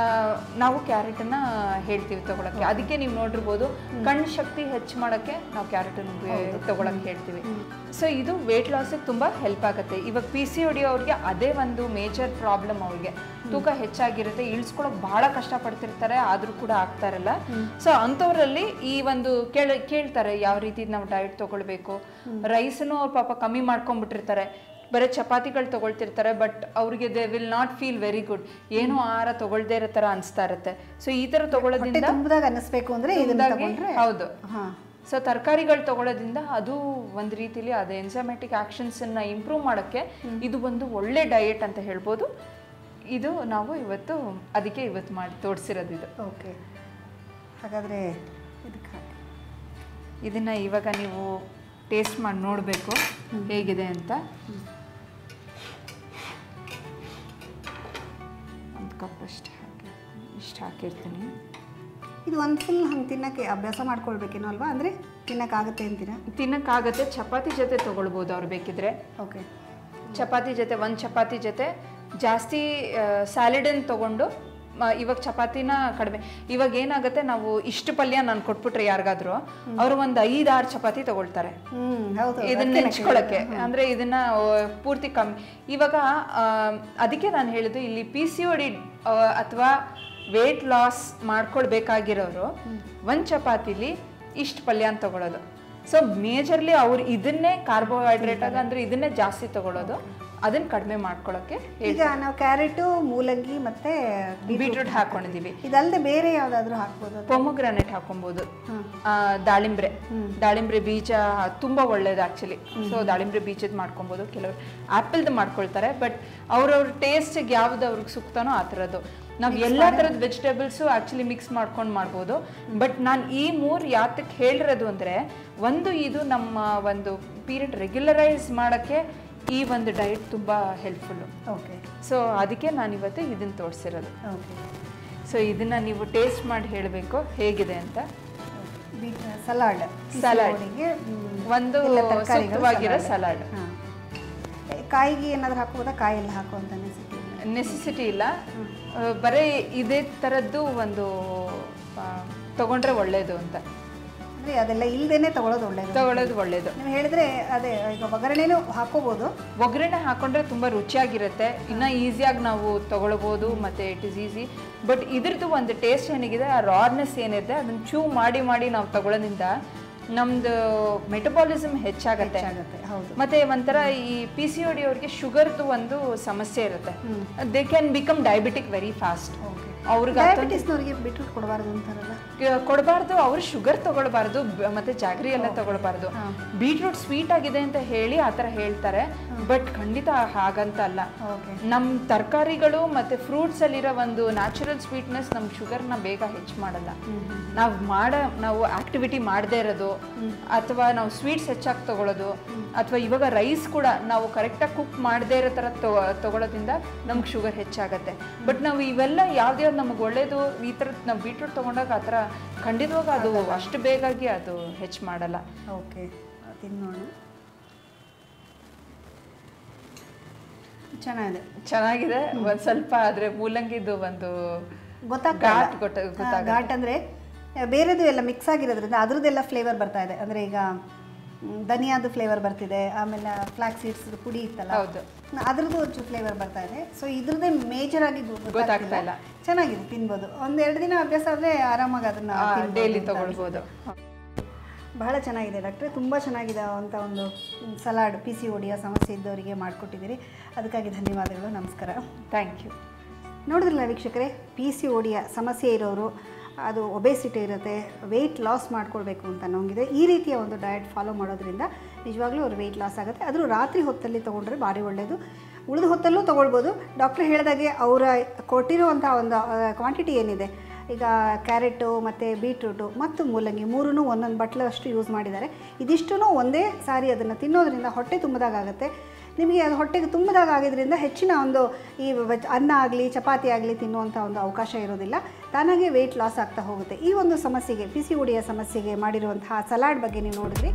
ನಾವು ಕ್ಯಾರೆಟನ್ನ ಹೇಳ್ತೀವಿ ತಗೊಳಕ್ಕೆ ಅದಕ್ಕೆ ನೀವು ನೋಡಿರ್ಬೋದು ಕಣ್ಣು ಶಕ್ತಿ ಹೆಚ್ಚು ಮಾಡೋಕ್ಕೆ ನಾವು ಕ್ಯಾರೆಟನ್ನು ತಗೊಳಕ್ಕೆ ಹೇಳ್ತೀವಿ ಸೊ ಇದು ವೇಟ್ ಲಾಸಿಗೆ ತುಂಬ ಹೆಲ್ಪ್ ಆಗುತ್ತೆ ಇವಾಗ ಪಿ ಸಿ ಒಡಿ ಅವ್ರಿಗೆ ಅದೇ ಒಂದು ಮೇಜರ್ ಪ್ರಾಬ್ಲಮ್ ಅವ್ರಿಗೆ ತೂಕ ಹೆಚ್ಚಾಗಿರುತ್ತೆ ಇಳಿಸ್ಕೊಳಕ್ ಬಹಳ ಕಷ್ಟಪಡ್ತಿರ್ತಾರೆ ಆದರೂ ಕೂಡ ಆಗ್ತಾ ಇರಲ್ಲ ಸೊ ಅಂಥವ್ರಲ್ಲಿ ಈ ಒಂದು ಕೇಳ ಕೇಳ್ತಾರೆ ಯಾವ ರೀತಿ ನಾವು ಡಯಟ್ ತಗೊಳ್ಬೇಕು ರೈಸನ್ನು ಅವ್ರು ಪಾಪ ಕಮ್ಮಿ ಮಾಡ್ಕೊಂಡ್ಬಿಟ್ಟಿರ್ತಾರೆ ಬರೀ ಚಪಾತಿಗಳು ತಗೊಳ್ತಿರ್ತಾರೆ ಬಟ್ ಅವ್ರಿಗೆ they will not feel very good ಏನೋ ಆಹಾರ ತಗೊಳ್ದೇ ಇರೋ ಥರ ಅನಿಸ್ತಾ ಇರುತ್ತೆ ಸೊ ಈ ಥರ ಹೊಟ್ಟೆ ತಗೊಳ್ಳೋದ್ರಿಂದ ತುಂಬದಾಗ ಅನ್ನಿಸ್ಬೇಕು ಅಂದ್ರೆ ಇದನ್ನ ತುಂಬಾಗಿ- ತಗೊಂಡ್ರೆ ಹೌದು ಹಾಂ ಸೊ ತರಕಾರಿಗಳು ತಗೊಳ್ಳೋದ್ರಿಂದ ಅದು ಒಂದು ರೀತಿಲಿ ಅದು ಎನ್ಸಮೆಟಿಕ್ ಆ್ಯಕ್ಷನ್ಸನ್ನು ಇಂಪ್ರೂವ್ ಮಾಡೋಕ್ಕೆ ಇದು ಒಂದು ಒಳ್ಳೆ ಡಯಟ್ ಅಂತ ಹೇಳ್ಬೋದು ಇದು ನಾವು ಇವತ್ತು ಅದಕ್ಕೆ ಇವತ್ತು ಮಾಡಿ ತೋರಿಸಿರೋದು ಇದು ಓಕೆ ಹಾಗಾದರೆ ಇದಕ್ಕೆ ಹಾಕಿ ಇದನ್ನು ಇವಾಗ ನೀವು ಟೇಸ್ಟ್ ಮಾಡಿ ನೋಡಬೇಕು ಹೇಗಿದೆ ಅಂತ ಒಂದು ಕಪ್ ಅಷ್ಟು ಹಾಕಿ ಇಷ್ಟು ಹಾಕಿರ್ತೀನಿ ಇದು ಒಂದು ಫುಲ್ ಹಂಗೆ ತಿನ್ನಕ್ಕೆ ಅಭ್ಯಾಸ ಮಾಡ್ಕೊಳ್ಬೇಕೇನೋ ಅಲ್ವಾ ಅಂದರೆ ತಿನ್ನಕ್ಕಾಗತ್ತೆ ಅಂತೀರಾ ತಿನ್ನಕ್ಕಾಗತ್ತೆ ಚಪಾತಿ ಜೊತೆ ತಗೊಳ್ಬೋದು ಅವ್ರು ಬೇಕಿದ್ರೆ ಓಕೆ ಚಪಾತಿ ಜೊತೆ ಒಂದು ಚಪಾತಿ ಜೊತೆ ಜಾಸ್ತಿ ಸ್ಯಾಲಿಡನ್ನು ತೊಗೊಂಡು ಮ- ಇವಾಗ ಚಪಾತಿನ ಕಡಿಮೆ ಇವಾಗ ಏನಾಗುತ್ತೆ ನಾವು ಇಷ್ಟು ಪಲ್ಯ ನಾನು ಕೊಟ್ಬಿಟ್ರೆ ಯಾರಿಗಾದ್ರೂ ಅವರು ಒಂದು ಐದಾರು ಚಪಾತಿ ತಗೊಳ್ತಾರೆ ಹ್ಞೂ ಹೌದು ಇದನ್ನ ನೆಂಚ್ಕೊಳಕ್ಕೆ ಅಂದ್ರೆ ಇದನ್ನ ಆ, ಪೂರ್ತಿ ಕಮ್ಮಿ ಇವಾಗ ಆ, ಅದಕ್ಕೆ ನಾನು ಹೇಳಿದ್ದು ಇಲ್ಲಿ ಪಿ ಸಿ ಒ ಡಿ ಅಥವಾ ವೇಟ್ ಲಾಸ್ ಮಾಡ್ಕೊಳ್ಬೇಕಾಗಿರೋರು ಒಂದು ಚಪಾತಿಲಿ ಇಷ್ಟು ಪಲ್ಯ ಅಂತ ತಗೊಳ್ಳೋದು ಸೊ ಮೇಜರ್ಲಿ ಅವ್ರು ಇದನ್ನೇ ಕಾರ್ಬೋಹೈಡ್ರೇಟ್ ಆಗ ಅಂದ್ರೆ ಇದನ್ನೇ ಜಾಸ್ತಿ ತಗೊಳ್ಳೋದು ಅದನ್ನ ಕಡಿಮೆ ಮಾಡ್ಕೊಳ್ಳೋಕೆ ಈಗ ನಾವು ಕ್ಯಾರೆಟು ಮೂಲಂಗಿ ಮತ್ತೆ ಬೀಟ್ರೂಟ್ ಹಾಕೊಂಡಿದೀವಿ ಇದಲ್ಲದೆ ಬೇರೆ ಯಾವುದಾದ್ರೂ ಹಾಕ್ಬೋದು ಪೊಮೊಗ್ರಾನೆಟ್ ಹಾಕೊಬಹುದು ಹ್ಮ್. ಆ, ದಾಳಿಂಬ್ರೆ ದಾಳಿಂಬ್ರೆ ಬೀಜ ತುಂಬಾ ಒಳ್ಳೇದು ಆಕ್ಚುಲಿ ಸೊ ದಾಳಿಂಬ್ರೆ ಬೀಜದ ಮಾಡ್ಕೊಬೋದು ಕೆಲವರು ಆ್ಯಪಲ್ದು ಮಾಡ್ಕೊಳ್ತಾರೆ ಬಟ್ ಅವ್ರವ್ರ ಟೇಸ್ಟಿಗೆ ಯಾವ್ದು ಅವ್ರಿಗೆ ಸೂಕ್ತನೋ ಆ ಥರದ್ದು ನಾವು ಎಲ್ಲ ಥರದ ವೆಜಿಟೇಬಲ್ಸು ಆ್ಯಕ್ಚುಲಿ ಮಿಕ್ಸ್ ಮಾಡ್ಕೊಂಡು ಮಾಡ್ಬೋದು ಬಟ್ ನಾನು ಈ ಮೂರು ಯಾತಕ್ಕೆ ಹೇಳಿರೋದು ಅಂದರೆ ಒಂದು ಇದು ನಮ್ಮ ಒಂದು ಪೀರಿಯಡ್ ರೆಗ್ಯುಲರೈಸ್ ಮಾಡೋಕ್ಕೆ ಈ ಒಂದು ಡಯಟ್ ತುಂಬ ಹೆಲ್ಪ್ಫುಲ್ಲು ಓಕೆ ಸೊ ಅದಕ್ಕೆ ನಾನು ಇವತ್ತು ಇದನ್ನು ತೋರಿಸಿರೋದು ಓಕೆ ಸೊ ಇದನ್ನ ನೀವು ಟೇಸ್ಟ್ ಮಾಡಿ ಹೇಳಬೇಕು ಹೇಗಿದೆ ಅಂತ ಬೀಟ್ ಸಲಾಡ್ Salad. ಗೆ ಒಂದು ಎಲ್ಲ ತರಕಾರಿಗಳು ಸೂಕ್ತವಾಗಿರೋ salad. ಸಲಾಡ್ ಹಾಂ ಕಾಯಿಗೆ ಏನಾದ್ರು ಹಾಕ್ಬೋದಾ ಕಾಯಿ ಎಲ್ಲ ಹಾಕುವಂತ ಅನಿಸುತ್ತೆ ನೆಸೆಸಿಟಿ ಇಲ್ಲ ಆ, ಬರೀ ಇದೇ ಥರದ್ದು ಒಂದು ಆ, ತಗೊಂಡ್ರೆ ಒಳ್ಳೇದು ಅಂತ ಅಂದರೆ ಅದೆಲ್ಲ ಇಲ್ಲದೇನೆ ತಗೊಳ್ಳೋದು ಒಳ್ಳೇದು ತಗೊಳ್ಳೋದು ಒಳ್ಳೇದು ನೀವು ಹೇಳಿದ್ರೆ ಅದೇ ಈಗ ಒಗ್ಗರಣೆನೂ ಹಾಕೋಬೋದು ಒಗ್ಗರಣೆ ಹಾಕೊಂಡ್ರೆ ತುಂಬ ರುಚಿಯಾಗಿರುತ್ತೆ ಇನ್ನ ಈಸಿಯಾಗಿ ನಾವು ತಗೊಳ್ಬೋದು ಮತ್ತೆ ಇಟ್ ಇಸ್ ಈಸಿ ಬಟ್ ಇದ್ರದ್ದು ಒಂದು ಟೇಸ್ಟ್ ಏನಿದೆ ಆ ರಾರ್ನೆಸ್ ಏನಿದೆ ಅದನ್ನ ಚೂ ಮಾಡಿ ಮಾಡಿ ನಾವು ತಗೊಳ್ಳೋದ್ರಿಂದ ನಮ್ದು ಮೆಟಬಾಲಿಸಮ್ ಹೆಚ್ಚಾಗತ್ತೆ ಆಗುತ್ತೆ ಹೌದು ಮತ್ತೆ ಒಂಥರ ಈ ಪಿ ಸಿ ಒ ಡಿ ಅವ್ರಿಗೆ ಶುಗರ್ದು ಒಂದು ಸಮಸ್ಯೆ ಇರುತ್ತೆ they can become diabetic very fast okay ಅವ್ರಿಗೆ ಡಯಾಬಿಟಿಸ್ನವ್ರಿಗೆ ಬಿಟ್ರೂಟ್ ಕೊಡಬಾರ್ದು ಅಂತಾರಲ್ಲ ಕೊಡಬಾರ್ದು ಅವರು ಶುಗರ್ ತಗೊಳ್ಬಾರ್ದು ಬ- ಮತ್ತೆ ಜಾಗ್ರಿ ಎಲ್ಲ ತಗೊಳ್ಬಾರ್ದು ಬೀಟ್ರೂಟ್ ಸ್ವೀಟ್ ಆಗಿದೆ ಅಂತ ಹೇಳಿ ಆ ಥರ ಹೇಳ್ತಾರೆ ಬಟ್ ಖಂಡಿತ ಹಾಗಂತ ಅಲ್ಲ ಓಕೆ ನಮ್ಮ ತರಕಾರಿಗಳು ಮತ್ತೆ ಫ್ರೂಟ್ಸ್ ಅಲ್ಲಿರೋ ಒಂದು ನ್ಯಾಚುರಲ್ ಸ್ವೀಟ್ನೆಸ್ ನಮ್ಮ ಶುಗರ್ನ ಬೇಗ ಹೆಚ್ಚು ಮಾಡಲ್ಲ ನಾವು ಮಾಡ ನಾವು ಆಕ್ಟಿವಿಟಿ ಮಾಡದೇ ಇರೋದು ಅಥವಾ ನಾವು ಸ್ವೀಟ್ಸ್ ಹೆಚ್ಚಾಗಿ ತಗೊಳ್ಳೋದು ಅಥವಾ ಇವಾಗ ರೈಸ್ ಕೂಡ ನಾವು ಕರೆಕ್ಟಾಗಿ ಕುಕ್ ಮಾಡದೇ ಇರೋ ಥರ ತಗೊಳ್ಳೋದ್ರಿಂದ ನಮ್ಗೆ ಶುಗರ್ ಹೆಚ್ಚಾಗತ್ತೆ ಬಟ್ ನಾವು ಇವೆಲ್ಲ ಯಾವ್ದು ನಮಗೆ ಒಳ್ಳೇದು ಈ ಥರದ್ದು ನಾವು ಬೀಟ್ರೂಟ್ ತೊಗೊಂಡಾಗ ಆ ಥರ ಖಂಡಿತವಾಗ ಅದು ಅಷ್ಟು ಬೇಗಾಗಿ ಅದು ಹೆಚ್ಚು ಮಾಡಲ್ಲ ಓಕೆ ತಿನ್ನೋಣ ಚೆನ್ನಾಗಿದೆ ಚೆನ್ನಾಗಿದೆ ಒಂದ್ ಸ್ವಲ್ಪ ಆದ್ರೆ ಮೂಲಂಗಿದು ಒಂದು ಗೊತ್ತಾಗ್ತಾ ಘಾಟ್ ಗೊತ್ತ- ಗೊತ್ತಾಗತ್ತೆ. ಘಾಟ್ ಅಂದರೆ ಬೇರೆದು ಎಲ್ಲ ಮಿಕ್ಸ್ ಆಗಿರೋದ್ರಿಂದ ಅದ್ರದ್ದೆಲ್ಲ ಫ್ಲೇವರ್ ಬರ್ತಾ ಇದೆ ಅಂದರೆ ಈಗ ಮ್, ಧನಿಯಾದ ಫ್ಲೇವರ್ ಬರ್ತಿದೆ ಆಮೇಲೆ ಫ್ಲಾಕ್ ಸೀಡ್ಸ್ ಪುಡಿ ಇತ್ತಲ್ಲ ಹೌದು. ಅದ್ರದ್ದು ಒಂಚೂರು ಫ್ಲೇವರ್ ಬರ್ತಾ ಇದೆ ಸೊ ಇದ್ರದ್ದೇ ಮೇಜರ್ ಆಗಿ ಗೊ- ಗೊತ್ತಾಗ್ತಾ ಗೊತ್ತಾಗ್ತಿಲ್ಲ ಇಲ್ಲ. ಚೆನ್ನಾಗಿದೆ ತಿನ್ಬೋದು ಒಂದು ಎರಡು ದಿನ ಅಭ್ಯಾಸ ಆದರೆ ಆರಾಮಾಗಿ ಅದನ್ನು ಡೈಲಿ ತಗೊಳ್ಬೋದು ಬಹಳ ಚೆನ್ನಾಗಿದೆ ಡಾಕ್ಟ್ರೆ ತುಂಬ ಚೆನ್ನಾಗಿದೆ ಅಂತ ಒಂದು ಸಲಾಡ್ ಪಿ ಸಿ ಒಡಿಯ ಸಮಸ್ಯೆ ಇದ್ದವರಿಗೆ ಮಾಡಿಕೊಟ್ಟಿದ್ದೀರಿ ಅದಕ್ಕಾಗಿ ಧನ್ಯವಾದಗಳು ನಮಸ್ಕಾರ ಥ್ಯಾಂಕ್ ಯು ನೋಡಿದ್ರಲ್ಲ ವೀಕ್ಷಕರೇ ಪಿ ಸಿ ಓಡಿಯ ಸಮಸ್ಯೆ ಇರೋರು ಅದು ಒಬೇಸಿಟಿ ಇರುತ್ತೆ ವೆಯ್ಟ್ ಲಾಸ್ ಮಾಡ್ಕೊಳ್ಬೇಕು ಅಂತ ಅನ್ನೋಂಗಿದೆ ಈ ರೀತಿಯ ಒಂದು ಡಯಟ್ ಫಾಲೋ ಮಾಡೋದ್ರಿಂದ ನಿಜವಾಗ್ಲೂ ಅವ್ರು ವೆಯ್ಟ್ ಲಾಸ್ ಆಗುತ್ತೆ ಆದರೂ ರಾತ್ರಿ ಹೊತ್ತಲ್ಲಿ ತೊಗೊಂಡ್ರೆ ಭಾರಿ ಒಳ್ಳೆಯದು ಉಳಿದ ಹೊತ್ತಲ್ಲೂ ತೊಗೊಳ್ಬೋದು ಡಾಕ್ಟ್ರ್ ಹೇಳಿದಾಗೆ ಅವರ ಕೊಟ್ಟಿರುವಂಥ ಒಂದು ಕ್ವಾಂಟಿಟಿ ಏನಿದೆ ಈಗ ಕ್ಯಾರೆಟು ಮತ್ತು ಬೀಟ್ರೂಟು ಮತ್ತು ಮೂಲಂಗಿ ಮೂರೂ ಒಂದೊಂದು ಬಟ್ಲಷ್ಟು ಯೂಸ್ ಮಾಡಿದ್ದಾರೆ ಇದಿಷ್ಟೂ ಒಂದೇ ಸಾರಿ ಅದನ್ನು ತಿನ್ನೋದ್ರಿಂದ ಹೊಟ್ಟೆ ತುಂಬದಾಗುತ್ತೆ ನಿಮಗೆ ಅದು ಹೊಟ್ಟೆಗೆ ತುಂಬದಾಗ ಆಗಿದ್ರಿಂದ ಹೆಚ್ಚಿನ ಒಂದು ಈ ವೆಜ್ ಅನ್ನ ಆಗಲಿ ಚಪಾತಿ ಆಗಲಿ ತಿನ್ನುವಂಥ ಒಂದು ಅವಕಾಶ ಇರೋದಿಲ್ಲ ತಾನಾಗೆ ವೆಯ್ಟ್ ಲಾಸ್ ಆಗ್ತಾ ಹೋಗುತ್ತೆ ಈ ಒಂದು ಸಮಸ್ಯೆಗೆ ಪಿ ಸಿ ಉಡಿಯ ಸಮಸ್ಯೆಗೆ ಮಾಡಿರುವಂತಹ ಸಲಾಡ್ ಬಗ್ಗೆ ನೀವು ನೋಡಿದ್ರಿ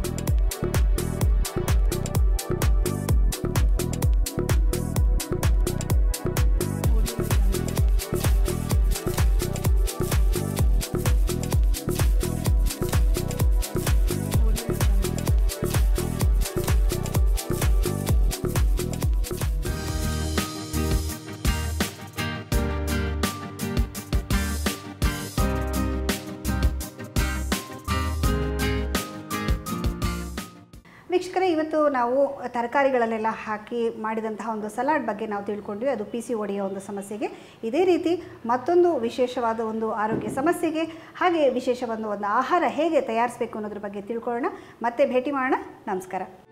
ವೀಕ್ಷಕರೇ ಇವತ್ತು ನಾವು ತರಕಾರಿಗಳನ್ನೆಲ್ಲ ಹಾಕಿ ಮಾಡಿದಂತಹ ಒಂದು ಸಲಾಡ್ ಬಗ್ಗೆ ನಾವು ತಿಳ್ಕೊಂಡ್ವಿ ಅದು ಪಿ ಸಿ ಒಡೆಯ ಒಂದು ಸಮಸ್ಯೆಗೆ ಇದೇ ರೀತಿ ಮತ್ತೊಂದು ವಿಶೇಷವಾದ ಒಂದು ಆರೋಗ್ಯ ಸಮಸ್ಯೆಗೆ ಹಾಗೆ ವಿಶೇಷವಾದ ಒಂದು ಆಹಾರ ಹೇಗೆ ತಯಾರಿಸಬೇಕು ಅನ್ನೋದ್ರ ಬಗ್ಗೆ ತಿಳ್ಕೊಳ್ಳೋಣ ಮತ್ತೆ ಭೇಟಿ ಮಾಡೋಣ ನಮಸ್ಕಾರ